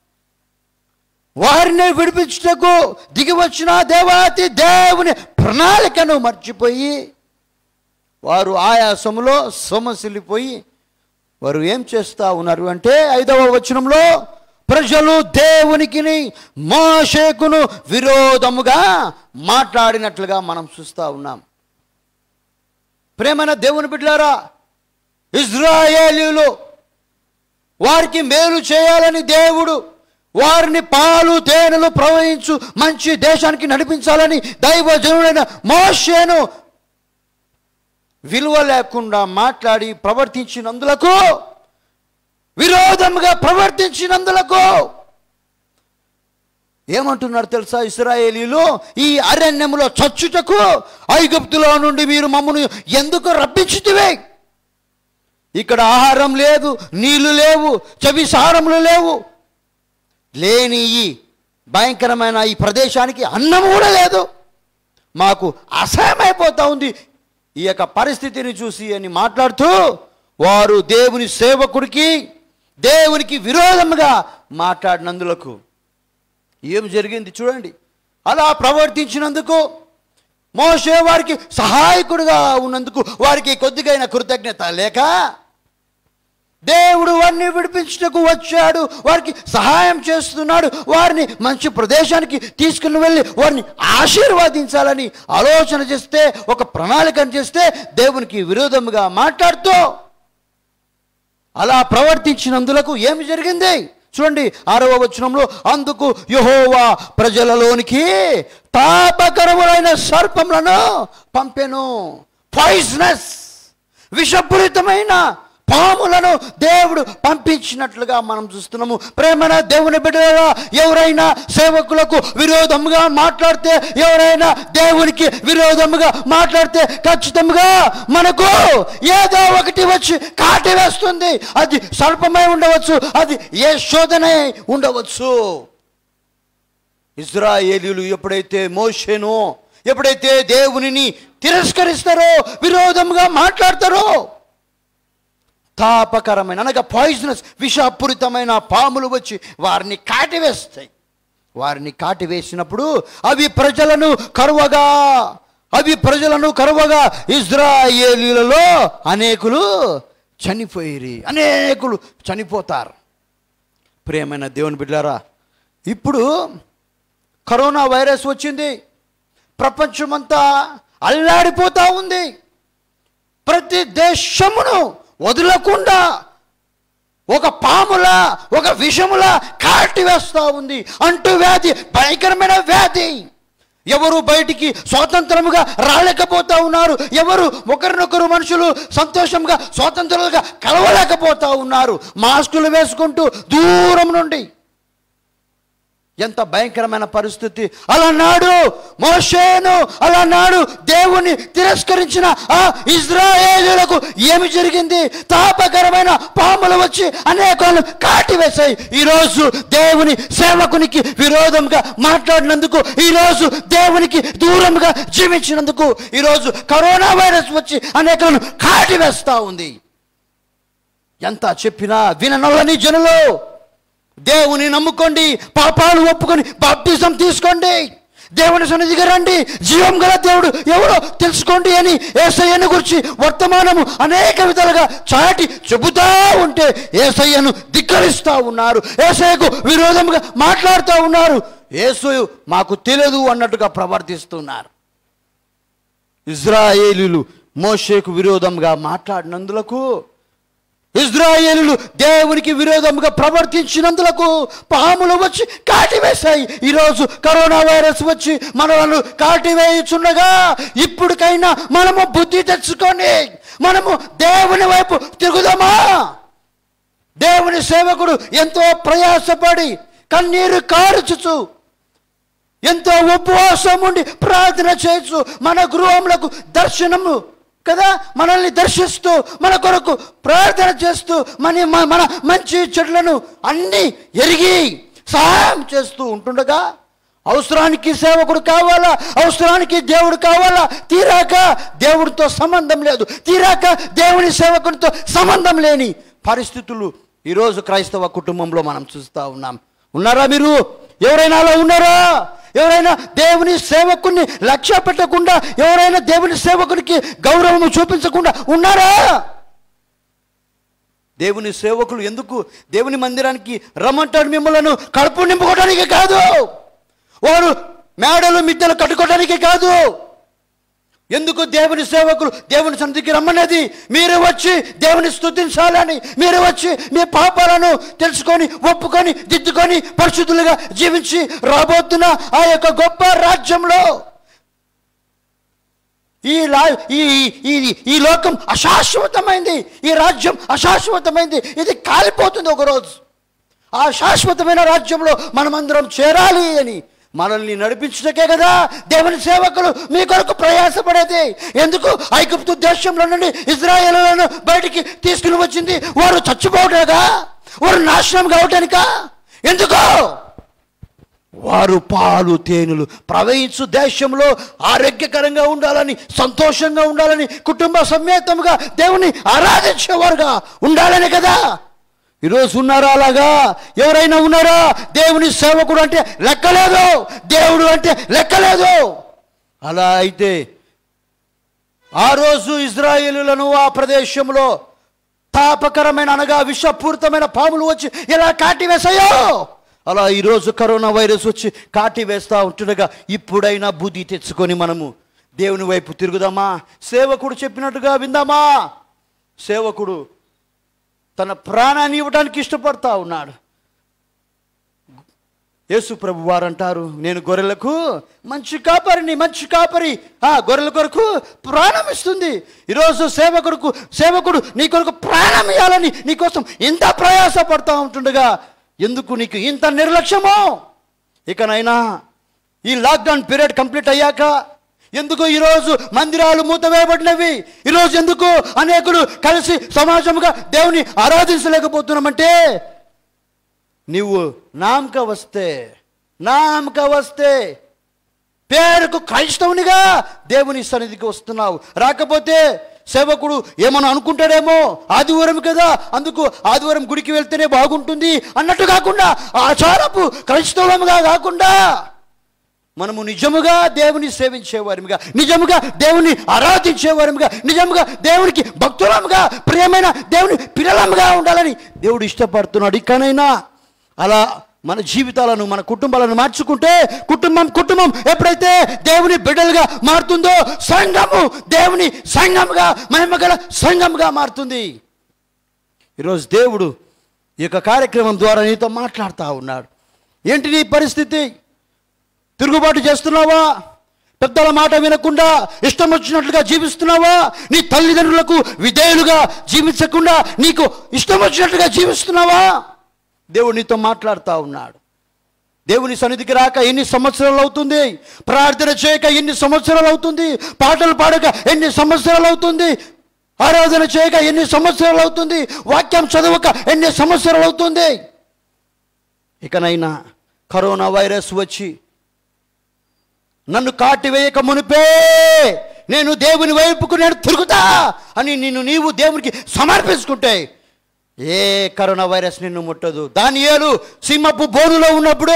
వారిని విడిపించుటకు దిగి వచ్చిన దేవాతి దేవుని ప్రణాళికను మర్చిపోయి వారు ఆయాసములో సొమసిల్లిపోయి వారు ఏం చేస్తా ఉన్నారు అంటే ఐదవ వచనంలో ప్రజలు దేవునికి మోషేకును విరోధముగా మాట్లాడినట్లుగా మనం చూస్తూ ఉన్నాం ప్రేమైన దేవుని బిడ్డారా ఇజ్రాయేలీలు వారికి మేలు చేయాలని దేవుడు వారిని పాలు తేనెలు ప్రవహించు మంచి దేశానికి నడిపించాలని దైవజనుడైన మోషేను విలువ లేకుండా మాట్లాడి ప్రవర్తించినందులకు విరోధంగా ప్రవర్తించినందులకు ఏమంటున్నారు తెలుసా ఇస్రాయేలీలు ఈ అరణ్యములో చచ్చుటకు ఐగుప్తులో నుండి మీరు మమ్మను ఎందుకు రప్పించుతివే ఇక్కడ ఆహారం లేదు నీళ్లు లేవు చవిసారములు లేవు లేని ఈ భయంకరమైన ఈ ప్రదేశానికి అన్నం కూడా లేదు మాకు అసహ్యమైపోతా ఉంది ఈ యొక్క పరిస్థితిని చూసి అని మాట్లాడుతూ వారు దేవుని సేవకుడికి దేవునికి విరోధముగా మాట్లాడినందులకు ఏం జరిగింది చూడండి అలా ప్రవర్తించినందుకు మోసే వారికి సహాయకుడుగా ఉన్నందుకు వారికి కొద్దిగైన కృతజ్ఞత లేక దేవుడు వారిని విడిపించుటకు వచ్చాడు వారికి సహాయం చేస్తున్నాడు వారిని మంచి ప్రదేశానికి తీసుకుని వెళ్ళి వారిని ఆశీర్వదించాలని ఆలోచన చేస్తే ఒక ప్రణాళికను చేస్తే దేవునికి విరోధముగా మాట్లాడుతూ అలా ప్రవర్తించినందులకు ఏమి జరిగింది చూడండి ఆరవ వచనంలో అందుకు యహోవా ప్రజలలోనికి తాపకరములైన సర్పములను పంపెను పాయిజనస్ విషపూరితమైన పాములను దేవుడు పంపించినట్లుగా మనం చూస్తున్నాము ప్రేమన దేవుని బిడ్డగా ఎవరైనా సేవకులకు విరోధముగా మాట్లాడితే ఎవరైనా దేవునికి విరోధముగా మాట్లాడితే ఖచ్చితంగా మనకు ఏదో ఒకటి వచ్చి కాటి వేస్తుంది అది సర్పమై ఉండవచ్చు అది ఏ శోధనే ఉండవచ్చు ఇజ్రాయేలీలు ఎప్పుడైతే మోషేను ఎప్పుడైతే దేవునిని తిరస్కరిస్తారో విరోధంగా మాట్లాడతారో తాపకరమైన అనగా పాయిజనస్ విషపూరితమైన పాములు వచ్చి వారిని కాటివేస్తాయి వారిని కాటివేసినప్పుడు అవి ప్రజలను కరువగా అవి ప్రజలను కరువగా ఇజ్రాయేలీలలో అనేకులు చనిపోయిరి అనేకులు చనిపోతారు ప్రియమైన దేవుని బిడ్డారా ఇప్పుడు కరోనా వైరస్ వచ్చింది ప్రపంచమంతా అల్లాడిపోతా ఉంది ప్రతి దేశమును వదలకుండా ఒక పాములా ఒక విషములా కాటి వేస్తూ ఉంది అంటూ వ్యాధి భయంకరమైన వ్యాధి ఎవరు బయటికి స్వాతంత్రముగా రాలేకపోతా ఉన్నారు ఎవరు ఒకరినొకరు మనుషులు సంతోషంగా స్వాతంత్రులుగా కలవలేకపోతా ఉన్నారు మాస్కులు వేసుకుంటూ దూరం నుండి ఎంత భయంకరమైన పరిస్థితి అలా నాడు మోషేను అలా నాడు దేవుని తిరస్కరించిన ఆ ఇజ్రాయేలులకు ఏమి జరిగింది తాపకరమైన పాములు వచ్చి అనేకాలను కాటివేశాయి ఈరోజు దేవుని సేవకునికి విరోధంగా మాట్లాడినందుకు ఈరోజు దేవునికి దూరంగా జీవించినందుకు ఈరోజు కరోనా వైరస్ వచ్చి అనేకలను కాటివేస్తా ఉంది ఎంత చెప్పినా విననొల్లని జనులు దేవుని నమ్ముకోండి పాపాలు ఒప్పుకొని బాప్టిజం తీసుకోండి దేవుని సన్నిధిగా రండి జీవం గల దేవుడు ఎవరో తెలుసుకోండి అని ఏసయ్యను గురించి వర్తమానము అనేక విధాలుగా చాటి చెబుతా ఉంటే ఏసయ్యను ధిక్కరిస్తూ ఉన్నారు ఏసయ్యకు విరోధముగా మాట్లాడుతూ ఉన్నారు ఏసు మాకు తెలియదు అన్నట్టుగా ప్రవర్తిస్తున్నారు ఇజ్రాయేలీలు మోషేకు విరోధంగా మాట్లాడినందులకు ఇజ్రాయేలులు దేవునికి విరోధముగా ప్రవర్తించినందులకు పాములు వచ్చి కాటివేశాయి ఈరోజు కరోనా వైరస్ వచ్చి మనలను కాటివేయుచుండగా ఇప్పటికైనా మనము బుద్ధి తెచ్చుకొని మనము దేవుని వైపు తిరుగుదామా దేవుని సేవకుడు ఎంతో ప్రయాసపడి కన్నీరు కారుచుచు ఎంతో ఉపవాసం ఉండి ప్రార్థన చేయొచ్చు మన గృహములకు దర్శనము కదా మనల్ని దర్శిస్తూ మన కొరకు ప్రార్థన చేస్తూ మన మ- మన మంచి చెట్లను అన్నీ ఎరిగి సహాయం చేస్తూ ఉంటుండగా అవసరానికి సేవకుడు కావాలా అవసరానికి దేవుడు కావాలా తీరాక దేవుడితో సంబంధం లేదు తీరాక దేవుని సేవకుడితో సంబంధం లేని పరిస్థితులు ఈరోజు క్రైస్తవ కుటుంబంలో మనం చూస్తూ ఉన్నాం ఉన్నారా మీరు ఎవరైనా అలా ఉన్నారా ఎవరైనా దేవుని సేవకుని లక్ష్య పెట్టకుండా ఎవరైనా దేవుని సేవకునికి గౌరవం చూపించకుండా ఉన్నారా దేవుని సేవకులు ఎందుకు దేవుని మందిరానికి రమ్మంటాడు మిమ్మల్ని కడుపు నింపుకోవడానికి కాదు వారు మేడలు మిద్దెలు కట్టుకోవడానికి కాదు ఎందుకు దేవుని సేవకులు దేవుని సన్నిధికి రమ్మనేది మీరు వచ్చి దేవుని స్తుతించాలని మీరు వచ్చి మీ పాపాలను తెలుసుకొని ఒప్పుకొని దిద్దుకొని పరిశుద్ధులుగా జీవించి రాబోతున్న ఆ యొక్క గొప్ప రాజ్యంలో ఈ లా ఈ ఈ ఈ లోకం అశాశ్వతమైంది ఈ రాజ్యం అశాశ్వతమైంది ఇది కాలిపోతుంది ఒకరోజు ఆ శాశ్వతమైన రాజ్యంలో మనమందరం చేరాలి అని మనల్ని నడిపించటకే కదా దేవుని సేవకులు మీ కొరకు ప్రయాసపడేది ఎందుకు ఐగుప్తు దేశంలో నుండి ఇజ్రాయేలులను బయటికి తీసుకుని వచ్చింది వారు చచ్చిపోవటాగా వారు నాశనం కావటానికా ఎందుకు వారు పాలు తేనెలు ప్రవహించు దేశంలో ఆరోగ్యకరంగా ఉండాలని సంతోషంగా ఉండాలని కుటుంబ సమేతంగా దేవుని ఆరాధించేవారుగా ఉండాలని కదా ఈరోజు ఉన్నారా అలాగా ఎవరైనా ఉన్నారా దేవుని సేవకుడు అంటే లెక్కలేదు దేవుడు అంటే లెక్కలేదు అలా అయితే ఆ రోజు ఇజ్రాయేలులను ఆ ప్రదేశంలో తాపకరమైన అనగా విషపూరితమైన పాములు వచ్చి ఎలా కాటి వేసాయో అలా ఈరోజు కరోనా వైరస్ వచ్చి కాటి వేస్తూ ఉంటుండగా ఇప్పుడైనా బుద్ధి తెచ్చుకొని మనము దేవుని వైపు తిరుగుదామా సేవకుడు చెప్పినట్టుగా విందామా సేవకుడు తన ప్రాణాన్ని ఇవ్వడానికి ఇష్టపడతా ఉన్నాడు యేసు ప్రభు వారు అంటారు నేను గొర్రెలకు మంచి కాపరిని మంచి కాపరి ఆ గొర్రెల కొరకు ప్రాణం ఇస్తుంది ఈరోజు సేవకుడుకు సేవకుడు నీ కొరకు ప్రాణం ఇవ్వాలని నీకోసం ఇంత ప్రయాస పడతా ఉంటుండగా ఎందుకు నీకు ఇంత నిర్లక్ష్యమో ఇకనైనా ఈ లాక్డౌన్ పీరియడ్ కంప్లీట్ అయ్యాక ఎందుకు ఈరోజు మందిరాలు మూతవేయబడినవి ఈరోజు ఎందుకు అనేకులు కలిసి సమాజముగా దేవుని ఆరాధించలేకపోతున్నామంటే నీవు నామక వస్తే నామక వస్తే పేరుకు క్రైస్తవునిగా దేవుని సన్నిధికి వస్తున్నావు రాకపోతే సేవకుడు ఏమన్నా అనుకుంటాడేమో ఆదివారం కదా అందుకు ఆదివారం గుడికి వెళ్తేనే బాగుంటుంది అన్నట్టు కాకుండా ఆచారపు క్రైస్తవంగా కాకుండా మనము నిజముగా దేవుని సేవించేవారిగా నిజముగా దేవుని ఆరాధించేవారిగా నిజముగా దేవునికి భక్తులముగా ప్రియమైన దేవుని పిల్లలముగా ఉండాలని దేవుడు ఇష్టపడుతున్నాడు ఇకనైనా అలా మన జీవితాలను మన కుటుంబాలను మార్చుకుంటే కుటుంబం కుటుంబం ఎప్పుడైతే దేవుని బిడ్డలుగా మారుతుందో సంఘము దేవుని సంఘంగా మహిమగల సంఘంగా మారుతుంది ఈరోజు దేవుడు ఈ యొక్క కార్యక్రమం ద్వారా నీతో మాట్లాడుతూ ఉన్నాడు ఏంటి నీ పరిస్థితి తిరుగుబాటు చేస్తున్నావా పెద్దల మాట వినకుండా ఇష్టం వచ్చినట్లుగా జీవిస్తున్నావా నీ తల్లిదండ్రులకు విధేయులుగా జీవించకుండా నీకు ఇష్టం వచ్చినట్లుగా జీవిస్తున్నావా దేవుడు నీతో మాట్లాడుతూ ఉన్నాడు దేవుని సన్నిధికి రాక ఎన్ని సంవత్సరాలు అవుతుంది ప్రార్థన చేయక ఎన్ని సంవత్సరాలు అవుతుంది పాటలు పాడక ఎన్ని సంవత్సరాలు అవుతుంది ఆరాధన చేయక ఎన్ని సంవత్సరాలు అవుతుంది వాక్యం చదవక ఎన్ని సంవత్సరాలు అవుతుంది ఇకనైనా కరోనా వైరస్ వచ్చి నన్ను కాటివేయక మునిపే నేను దేవుని వైపుకు నేను తిరుగుతా అని నిన్ను నీవు దేవునికి సమర్పించుకుంటే ఏ కరోనా వైరస్ నిన్ను ముట్టదు దాని ఏలు సింహపు బోనులో ఉన్నప్పుడు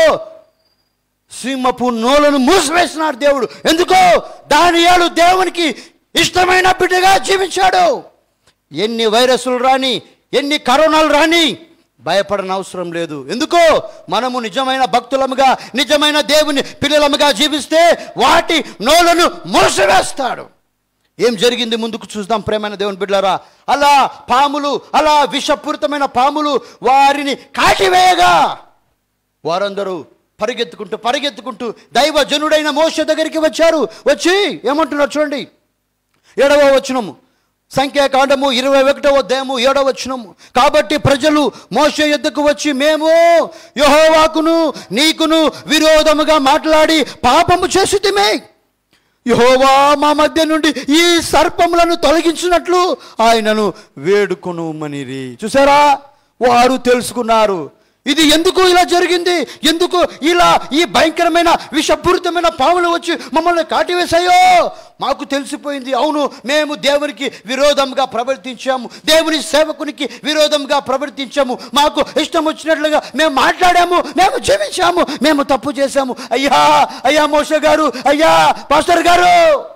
సింహపు నోలను మూసివేసినాడు దేవుడు ఎందుకో దాని ఏలు దేవునికి ఇష్టమైన బిడ్డగా జీవించాడు ఎన్ని వైరస్లు రాని ఎన్ని కరోనాలు రాని భయపడని అవసరం లేదు ఎందుకో మనము నిజమైన భక్తులముగా నిజమైన దేవుని పిల్లలముగా జీవిస్తే వాటి నోలను మూసివేస్తాడు ఏం జరిగింది ముందుకు చూద్దాం ప్రేమైన దేవుని బిడ్డలారా అలా పాములు అలా విషపూరితమైన పాములు వారిని కాటివేయగా వారందరూ పరిగెత్తుకుంటూ పరిగెత్తుకుంటూ దైవ జనుడైన మోస దగ్గరికి వచ్చారు వచ్చి ఏమంటున్నారు చూడండి ఏడవ వచనము సంఖ్యాకాండము ఇరవై ఒకటవ అధ్యాయము ఏడవ వచనము కాబట్టి ప్రజలు మోస యుద్ధకు వచ్చి మేము యహోవాకును నీకును విరోధముగా మాట్లాడి పాపము చేసితిమే యహోవా మా మధ్య నుండి ఈ సర్పములను తొలగించినట్లు ఆయనను వేడుకొనుమనిరి చూసారా వారు తెలుసుకున్నారు ఇది ఎందుకు ఇలా జరిగింది ఎందుకు ఇలా ఈ భయంకరమైన విషపూరితమైన పాములు వచ్చి మమ్మల్ని కాటివేశాయో మాకు తెలిసిపోయింది అవును మేము దేవునికి విరోధంగా ప్రవర్తించాము దేవుని సేవకునికి విరోధంగా ప్రవర్తించాము మాకు ఇష్టం వచ్చినట్లుగా మేము మాట్లాడాము మేము జీవించాము మేము తప్పు చేశాము అయ్యా అయ్యా మోష గారు అయ్యా పాస్టర్ గారు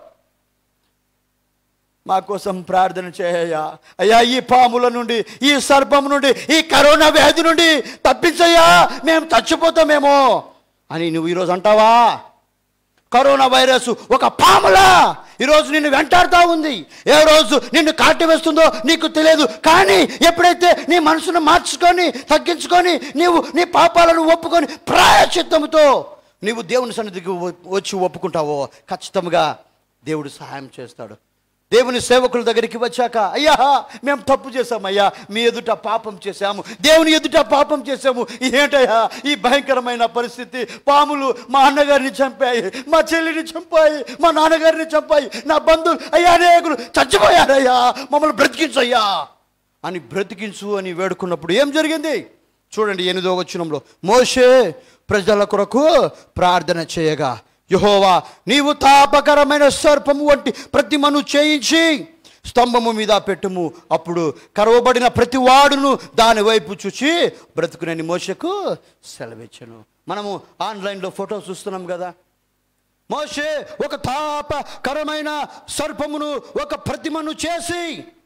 మా కోసం ప్రార్థన చేయయ్యా అయ్యా ఈ పాముల నుండి ఈ సర్పం నుండి ఈ కరోనా వ్యాధి నుండి తప్పించయ్యా మేము చచ్చిపోతామేమో అని నువ్వు ఈరోజు అంటావా కరోనా వైరస్ ఒక పాములా ఈరోజు నిన్ను వెంటాడుతూ ఉంది ఏ రోజు నిన్ను కాటి వేస్తుందో నీకు తెలియదు కానీ ఎప్పుడైతే నీ మనసును మార్చుకొని తగ్గించుకొని నీవు నీ పాపాలను ఒప్పుకొని ప్రాయచిత్తముతో నీవు దేవుని సన్నిధికి వ- వచ్చి ఒప్పుకుంటావో ఖచ్చితంగా దేవుడు సహాయం చేస్తాడు దేవుని సేవకుల దగ్గరికి వచ్చాక అయ్యా మేము తప్పు చేశాం అయ్యా మీ ఎదుట పాపం చేశాము దేవుని ఎదుట పాపం చేశాము ఏంటయ్యా ఈ భయంకరమైన పరిస్థితి పాములు మా అన్నగారిని చంపాయి మా చెల్లిని చంపాయి మా నాన్నగారిని చంపాయి నా బంధువులు అయ్యా అనేకులు చచ్చిపోయారయ్యా మమ్మల్ని బ్రతికించయ్యా అని బ్రతికించు అని వేడుకున్నప్పుడు ఏం జరిగింది చూడండి ఎనిమిదో వచనంలో మోషే ప్రజల కొరకు ప్రార్థన చేయగా యహోవా నీవు తాపకరమైన సర్పము వంటి ప్రతిమను చేయించి స్తంభము మీద పెట్టుము అప్పుడు కరవబడిన ప్రతి వాడును దాని వైపు చూచి బ్రతుకునని మోషకు సెలవిచ్చను మనము ఆన్లైన్లో ఫోటో చూస్తున్నాం కదా మోషే ఒక తాపకరమైన సర్పమును ఒక ప్రతిమను చేసి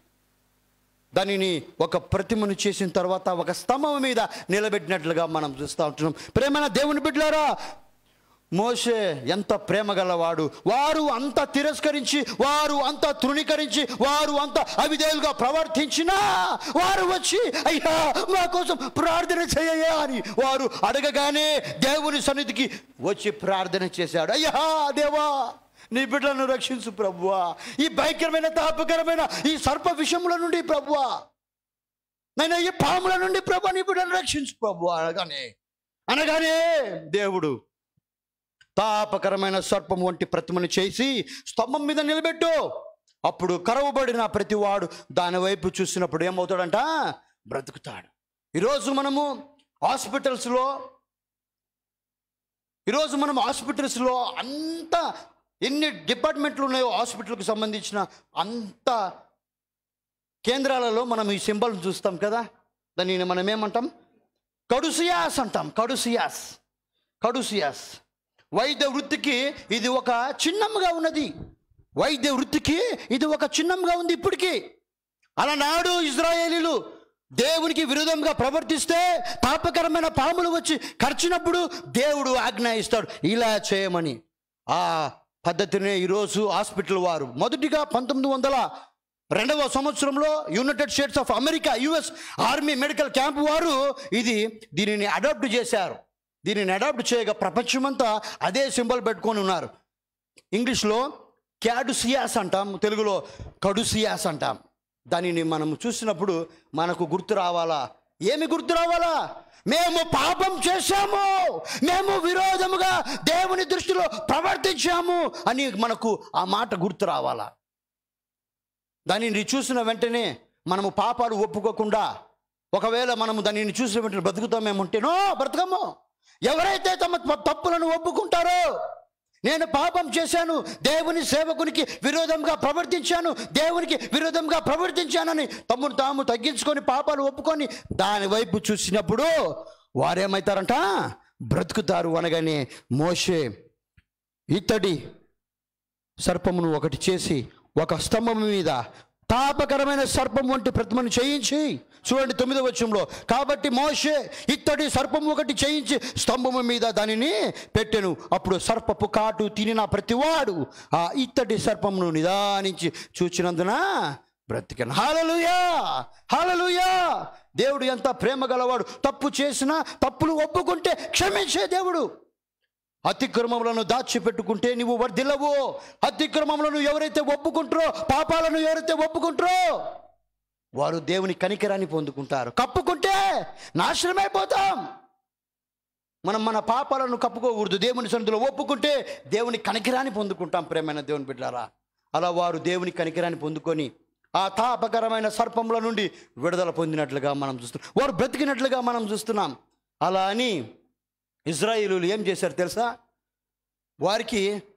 దానిని ఒక ప్రతిమను చేసిన తర్వాత ఒక స్తంభం మీద నిలబెట్టినట్లుగా మనం చూస్తూ ఉంటున్నాం ప్రేమైన దేవుని బిడ్డలారా మోషే ఎంత ప్రేమ గలవాడు వారు అంత తిరస్కరించి వారు అంత తృణీకరించి వారు అంత అవిధేయులుగా ప్రవర్తించినా వారు వచ్చి అయ్యా మా కోసం ప్రార్థన చేయయ్యా అని వారు అడగగానే దేవుని సన్నిధికి వచ్చి ప్రార్థన చేశాడు అయ్యా దేవా నీ బిడ్డలను రక్షించు ప్రభువా ఈ భయంకరమైన తాపకరమైన ఈ సర్ప విషయముల నుండి ప్రభువా నేను ఈ పాముల నుండి ప్రభు నీ బిడ్డను రక్షించు ప్రభు అనగానే అనగానే దేవుడు తాపకరమైన సర్పం వంటి ప్రతిమను చేసి స్తంభం మీద నిలబెట్టు అప్పుడు కరవబడిన ప్రతివాడు దాని వైపు చూసినప్పుడు ఏమవుతాడంట బ్రతుకుతాడు ఈరోజు మనము హాస్పిటల్స్లో ఈరోజు మనం హాస్పిటల్స్లో అంత ఎన్ని డిపార్ట్మెంట్లు ఉన్నాయో హాస్పిటల్కి సంబంధించిన అంత కేంద్రాలలో మనం ఈ సింబల్ చూస్తాం కదా దానిని మనం ఏమంటాం కడుసియాస్ అంటాం కడుసియాస్ కడుసియాస్ వైద్య వృత్తికి ఇది ఒక చిహ్నంగా ఉన్నది వైద్య వృత్తికి ఇది ఒక చిహ్నంగా ఉంది ఇప్పటికీ అలనాడు ఇజ్రాయేలీలు దేవునికి విరుద్ధంగా ప్రవర్తిస్తే పాపకరమైన పాములు వచ్చి ఖర్చినప్పుడు దేవుడు ఆజ్ఞ ఇస్తాడు ఇలా చేయమని ఆ పద్ధతినే ఈరోజు హాస్పిటల్ వారు మొదటిగా పంతొమ్మిది వందల రెండవ సంవత్సరంలో United States of America US army medical camp వారు ఇది దీనిని అడాప్ట్ చేశారు దీనిని అడాప్ట్ చేయగా ప్రపంచమంతా అదే సింబల్ పెట్టుకొని ఉన్నారు ఇంగ్లీష్లో క్యాడుసియాస్ అంటాం తెలుగులో కడుసియాస్ అంటాం దానిని మనం చూసినప్పుడు మనకు గుర్తు రావాలా ఏమి గుర్తు రావాలా మేము పాపం చేశాము మేము విరోధముగా దేవుని దృష్టిలో ప్రవర్తించాము అని మనకు ఆ మాట గుర్తు రావాలా దానిని చూసిన వెంటనే మనము పాపాలు ఒప్పుకోకుండా ఒకవేళ మనము దానిని చూసిన వెంటనే బ్రతుకుతామేమంటేనో బ్రతకము ఎవరైతే తమ త- తప్పులను ఒప్పుకుంటారో నేను పాపం చేశాను దేవుని సేవకునికి విరోధంగా ప్రవర్తించాను దేవునికి విరోధంగా ప్రవర్తించానని తమ్మును తాము తగ్గించుకొని పాపాలు ఒప్పుకొని దాని వైపు చూసినప్పుడు వారేమవుతారంట బ్రతుకుతారు అనగానే మోషే ఇత్తడి సర్పమును ఒకటి చేసి ఒక స్తంభం మీద తాపకరమైన సర్పం వంటి ప్రతిమను చేయించి చూడండి తొమ్మిదో వచ్చంలో కాబట్టి మోషే ఇత్తడి సర్పం ఒకటి చేయించి స్తంభము మీద దానిని పెట్టెను అప్పుడు సర్పపు కాటు తినిన ప్రతివాడు ఆ ఇత్తడి సర్పమును నిదానించి చూచినందున బ్రతికను హాలలుయా హాలలుయా దేవుడు ఎంత ప్రేమ గలవాడు తప్పు చేసినా తప్పులు ఒప్పుకుంటే క్షమించే దేవుడు అతిక్రమములను దాచిపెట్టుకుంటే నువ్వు వర్ధిల్లవు అతిక్రమములను ఎవరైతే ఒప్పుకుంటారో పాపాలను ఎవరైతే ఒప్పుకుంటారో వారు దేవుని కనికరాన్ని పొందుకుంటారు కప్పుకుంటే నాశనమైపోతాం మనం మన పాపాలను కప్పుకోకూడదు దేవుని సన్నిధిలో ఒప్పుకుంటే దేవుని కనికిరాన్ని పొందుకుంటాం ప్రేమైన దేవుని బిడ్డారా అలా వారు దేవుని కనికిరాన్ని పొందుకొని ఆ తాపకరమైన సర్పముల నుండి విడుదల పొందినట్లుగా మనం చూస్తున్నాం వారు బ్రతికినట్లుగా మనం చూస్తున్నాం అలా అని ఇజ్రాయిలీలు ఏం చేశారు తెలుసా వారికి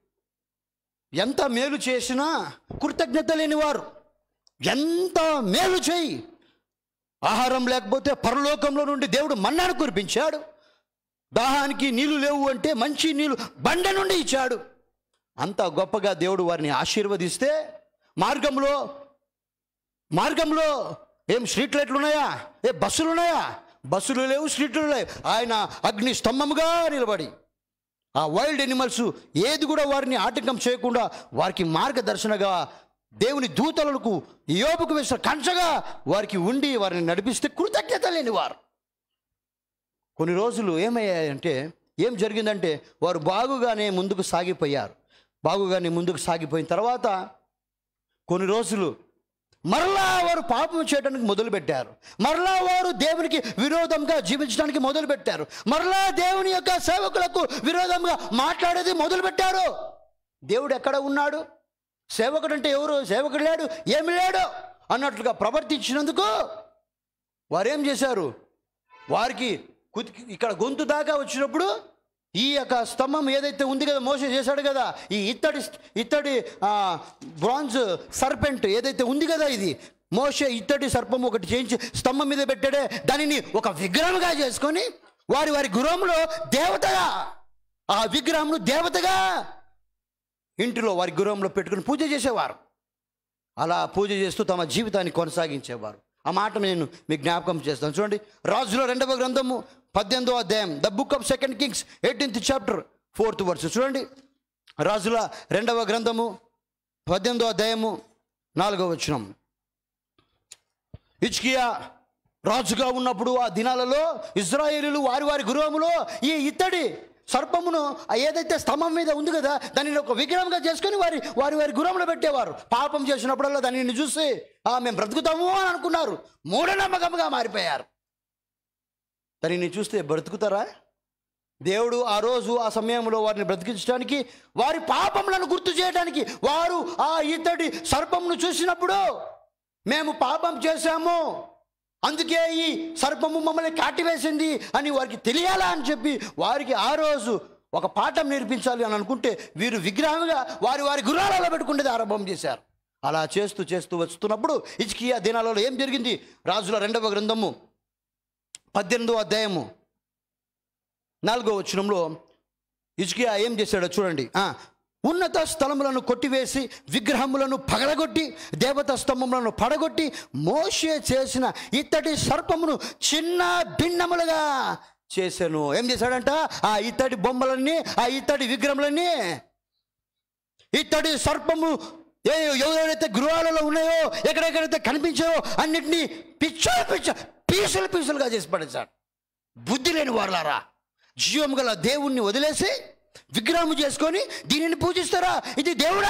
ఎంత మేలు చేసినా కృతజ్ఞత లేని వారు ఎంత మేలు చేయి ఆహారం లేకపోతే పరలోకంలో నుండి దేవుడు మన్నాను కురిపించాడు దాహానికి నీళ్లు లేవు అంటే మంచి నీళ్లు బండ నుండి ఇచ్చాడు అంత గొప్పగా దేవుడు వారిని ఆశీర్వదిస్తే మార్గంలో మార్గంలో ఏం స్ట్రీట్ లైట్లు ఉన్నాయా ఏ బస్సులు ఉన్నాయా బస్సులు లేవు స్ట్రీట్లు లేవు ఆయన అగ్ని స్తంభముగా నిలబడి ఆ వైల్డ్ ఎనిమల్స్ ఏది కూడా వారిని ఆటంకం చేయకుండా వారికి మార్గదర్శనగా దేవుని దూతలకు యోపుకు వేసిన కంచగా వారికి ఉండి వారిని నడిపిస్తే కృతజ్ఞత లేని వారు కొన్ని రోజులు ఏమయ్యాయంటే ఏం జరిగిందంటే వారు బాగుగానే ముందుకు సాగిపోయారు బాగుగానే ముందుకు సాగిపోయిన తర్వాత కొన్ని రోజులు మరలా వారు పాపం చేయడానికి మొదలుపెట్టారు మరలా వారు దేవునికి విరోధంగా జీవించడానికి మొదలుపెట్టారు మరలా దేవుని యొక్క సేవకులకు విరోధంగా మాట్లాడేది మొదలుపెట్టారు దేవుడు ఎక్కడ ఉన్నాడు సేవకుడు అంటే ఎవరు సేవకుడు లేడు ఏమి లేడు అన్నట్లుగా ప్రవర్తించినందుకు వారేం చేశారు వారికి కుతికి ఇక్కడ గొంతు దాకా వచ్చినప్పుడు ఈ యొక్క స్తంభం ఏదైతే ఉంది కదా మోసే చేశాడు కదా ఈ ఇత్తడి ఇత్తడి ఆ, బ్రాంజ్ సర్పెంట్ ఏదైతే ఉంది కదా ఇది మోసే ఇత్తడి సర్పం ఒకటి చేయించి స్తంభం మీద పెట్టాడే దానిని ఒక విగ్రహంగా చేసుకొని వారి వారి గృహంలో దేవతగా ఆ విగ్రహంను దేవతగా ఇంటిలో వారి గృహంలో పెట్టుకుని పూజ చేసేవారు అలా పూజ చేస్తూ తమ జీవితాన్ని కొనసాగించేవారు ఆ మాట నేను మీకు జ్ఞాపకం చేస్తాను చూడండి రాజుల రెండవ గ్రంథము పద్దెనిమిదో అధ్యాయం the book of second Kings eighteenth chapter fourth verse చూడండి రాజుల రెండవ గ్రంథము పద్దెనిమిదో అధ్యాయము నాలుగవ వచనం ఇచ్కియా రాజుగా ఉన్నప్పుడు ఆ దినాలలో ఇజ్రాయేలీలు వారి వారి గృహములో ఈ ఇత్తడి సర్పమును ఆ ఏదైతే స్తంభం మీద ఉంది కదా దానిని ఒక విగ్రహంగా చేసుకొని వారి వారి వారి గృహంలో పెట్టేవారు పాపం చేసినప్పుడల్లా దానిని చూసి ఆ మేము బ్రతుకుతాము అని అనుకున్నారు మూఢనమ్మకంగా మారిపోయారు దానిని చూస్తే బ్రతుకుతారా దేవుడు ఆ రోజు ఆ సమయంలో వారిని బ్రతికించడానికి వారి పాపములను గుర్తు చేయడానికి వారు ఆ ఇత్తడి సర్పమును చూసినప్పుడు మేము పాపం చేశాము అందుకే ఈ సర్పము మమ్మల్ని కాటివేసింది అని వారికి తెలియాలా అని చెప్పి వారికి ఆ రోజు ఒక పాఠం నేర్పించాలి అని అనుకుంటే వీరు విగ్రహంగా వారి వారి గుర్రాలలో పెట్టుకునేది ఆరంభం చేశారు అలా చేస్తూ చేస్తూ వస్తున్నప్పుడు ఇచ్కియా దినాలలో ఏం జరిగింది రాజుల రెండవ గ్రంథము పద్దెనిమిదో అధ్యాయము నాలుగో వచనంలో ఇజ్కియా ఏం చేశాడో చూడండి ఆ, ఉన్నత స్థలములను కొట్టివేసి విగ్రహములను పగలగొట్టి దేవత స్తంభములను పడగొట్టి మోషే చేసిన ఇత్తడి సర్పమును చిన్న భిన్నములుగా చేశాను ఏం చేశాడంట ఆ ఇత్తడి బొమ్మలన్నీ ఆ ఇత్తడి విగ్రహములన్నీ ఇత్తడి సర్పము ఏ ఎవరెవరైతే గృహాలలో ఉన్నాయో ఎక్కడెక్కడైతే కనిపించాయో అన్నిటినీ పిచ్చ పిచ్చ పీసులు పీసులుగా చేసి పడేశాడు బుద్ధి లేని వాళ్ళారా జీవం గల దేవుణ్ణి వదిలేసి విగ్రహం చేసుకొని దీనిని పూజిస్తారా ఇది దేవుడా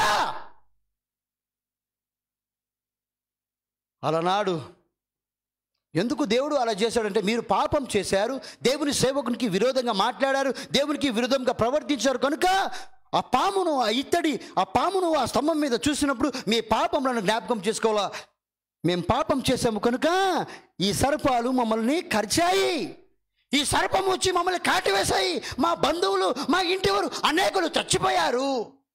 అలనాడు ఎందుకు దేవుడు అలా చేశాడంటే మీరు పాపం చేశారు దేవుని సేవకునికి విరోధంగా మాట్లాడారు దేవునికి విరోధంగా ప్రవర్తించారు కనుక ఆ పామును ఆ ఇత్తడి ఆ పామును ఆ స్తంభం మీద చూసినప్పుడు మీ పాపములను జ్ఞాపకం చేసుకోవాలా మేము పాపం చేశాము కనుక ఈ సర్పాలు మమ్మల్ని కరిచాయి ఈ సర్పం వచ్చి మమ్మల్ని కాటివేశాయి మా బంధువులు మా ఇంటి వారు అనేకులు చచ్చిపోయారు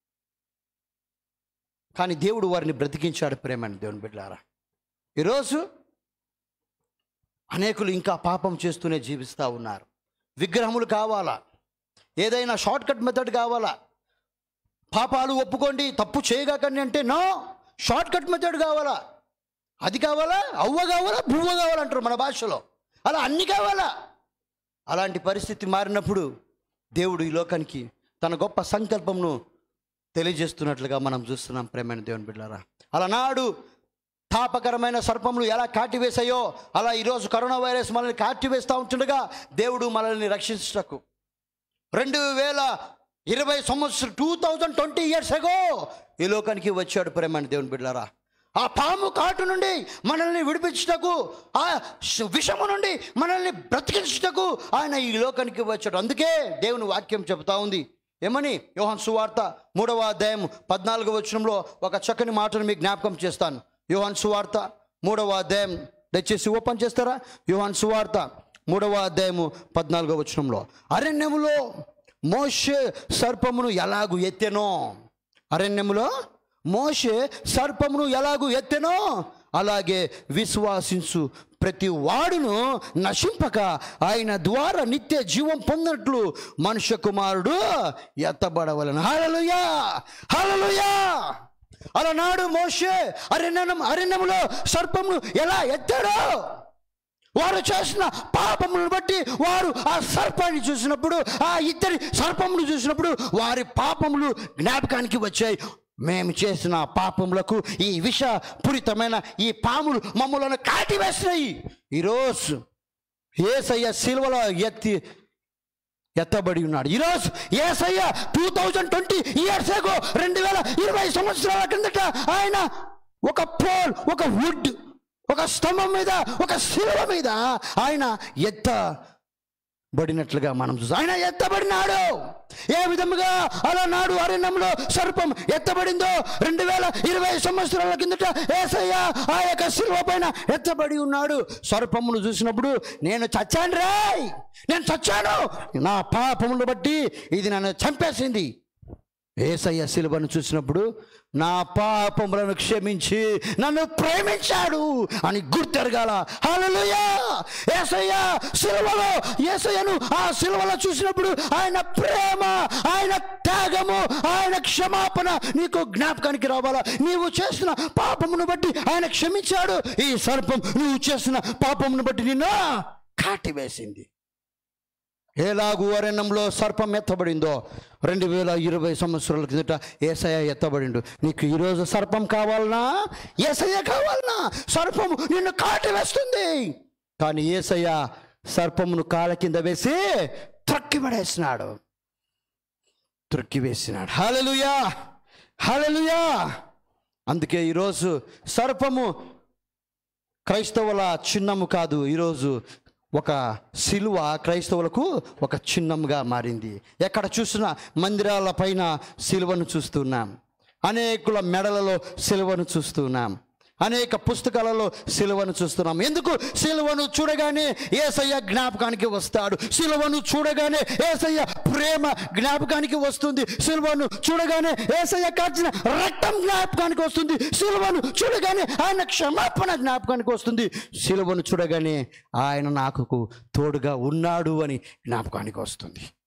కానీ దేవుడు వారిని బ్రతికించాడు ప్రేమని దేవుని బిడ్డారా ఈరోజు అనేకులు ఇంకా పాపం చేస్తూనే జీవిస్తూ ఉన్నారు విగ్రహములు కావాలా ఏదైనా షార్ట్ కట్ మెథడ్ కావాలా పాపాలు ఒప్పుకోండి తప్పు చేయగాకండి అంటే నో షార్ట్ కట్ మెథడ్ కావాలా అది కావాలా అవ్వ కావాలా బువ్వ కావాలంటారు మన భాషలో అలా అన్ని కావాలా అలాంటి పరిస్థితి మారినప్పుడు దేవుడు ఈ లోకానికి తన గొప్ప సంకల్పంను తెలియజేస్తున్నట్లుగా మనం చూస్తున్నాం ప్రేమైన దేవుని బిడ్డారా అలనాడు తాపకరమైన సర్పములు ఎలా కాటివేశాయో అలా ఈరోజు కరోనా వైరస్ మనల్ని కాటివేస్తూ ఉంటుండగా దేవుడు మనల్ని రక్షించటకు రెండు వేల ఇరవై సంవత్సరం two thousand twenty years ago ఈ లోకానికి వచ్చాడు ప్రేమైన దేవుని బిడ్డారా ఆ పాము కాటు నుండి మనల్ని విడిపించుటకు ఆ శ- విషము నుండి మనల్ని బ్రతికించుటకు ఆయన ఈ లోకానికి వచ్చాడు అందుకే దేవుని వాక్యం చెబుతా ఉంది ఏమని యోహాన్ సువార్త మూడవ అధ్యాయం పద్నాలుగవ వచనంలో ఒక చక్కని మాటను మీకు జ్ఞాపకం చేస్తాను యోహాన్ సువార్త మూడవ అధ్యాయం దయచేసి ఓపెన్ చేస్తారా యోహాన్ సువార్త మూడవ అధ్యాయము పద్నాలుగవ వచనంలో అరణ్యములో మోషే సర్పమును ఎలాగు ఎత్తెనో అరణ్యములో మోషే సర్పమును ఎలాగు ఎత్తెనో అలాగే విశ్వాసించు ప్రతి వాడును నశింపక ఆయన ద్వారా నిత్య జీవం పొందినట్లు మనుష్య కుమారుడు ఎత్తబడవలను హల్లెలూయా హల్లెలూయా అలనాడు మోషే అరణ్యం అరణ్యములో సర్పమును ఎలా ఎత్తాడో వారు చేసిన పాపములను బట్టి వారు ఆ సర్పాన్ని చూసినప్పుడు ఆ ఇద్దరి సర్పములు చూసినప్పుడు వారి పాపములు జ్ఞాపకానికి వచ్చాయి మేము చేసిన పాపములకు ఈ విషపూరితమైన ఈ పాములు మమ్మలను కాటివేసినాయి ఈరోజు ఏసయ్య సిల్వలో ఎత్తి ఎత్తబడి ఉన్నాడు ఈరోజు Yesayya two thousand twenty years ago రెండు వేల ఇరవై సంవత్సరాల కిందట ఆయన ఒక పోల్ ఒక వుడ్ ఒక స్తంభం మీద ఒక శిలువ మీద ఆయన ఎత్తబడినట్లుగా మనం చూస్తాం ఆయన ఎత్తబడినాడు ఏ విధముగా అలా నాడు అరణ్యంలో సర్పం ఎత్తబడిందో రెండు వేల ఇరవై సంవత్సరాల కిందట ఏసయ్య ఆ యొక్క శిలువ పైన ఎత్తబడి ఉన్నాడు సర్పమును చూసినప్పుడు నేను చచ్చాను రాయ్ నేను చచ్చాను నా పాపములను బట్టి ఇది నన్ను చంపేసింది ఏసయ్య శిలువను చూసినప్పుడు నా పాపములను క్షమించి నన్ను ప్రేమించాడు అని గుర్తెరగాల హల్లెలూయా ఏసయ్య శిలువలో ఏసయ్యను ఆ శిలువలో చూసినప్పుడు ఆయన ప్రేమ ఆయన త్యాగము ఆయన క్షమాపణ నీకు జ్ఞాపకానికి రావాలా నీవు చేసిన పాపమును బట్టి ఆయన క్షమించాడు ఈ సర్పం నువ్వు చేసిన పాపమును బట్టి నిన్ను కాటివేసింది ఎలాగూ అరణ్యంలో సర్పం ఎత్తబడిందో రెండు వేల ఇరవై సంవత్సరాల కిందట ఏసయ ఎత్తబడిండు నీకు ఈరోజు సర్పం కావాలనా ఏసయ్య కావాలనా సర్పము నిన్ను కాటి వేస్తుంది కానీ ఏసయ్య సర్పమును కాళ్ళ కింద వేసి త్రక్కి పడేసినాడు త్రక్కి వేసినాడు హల్లెలూయా హల్లెలూయా అందుకే ఈరోజు సర్పము క్రైస్తవుల చిన్నము కాదు ఈరోజు ఒక సిలువ క్రైస్తవులకు ఒక చిహ్నంగా మారింది ఎక్కడ చూసినా మందిరాల పైన సిలువను చూస్తున్నాం అనేకుల మెడలలో సిలువను చూస్తున్నాం అనేక పుస్తకాలలో సిలువను చూస్తున్నాం ఎందుకు సిలువను చూడగానే ఏసయ్య జ్ఞాపకానికి వస్తాడు సిలువను చూడగానే ఏసయ్య ప్రేమ జ్ఞాపకానికి వస్తుంది సిలువను చూడగానే ఏసయ్య కాచిన రక్తం జ్ఞాపకానికి వస్తుంది సిలువను చూడగానే ఆయన క్షమాపణ జ్ఞాపకానికి వస్తుంది సిలువను చూడగానే ఆయన నాకు తోడుగా ఉన్నాడు అని జ్ఞాపకానికి వస్తుంది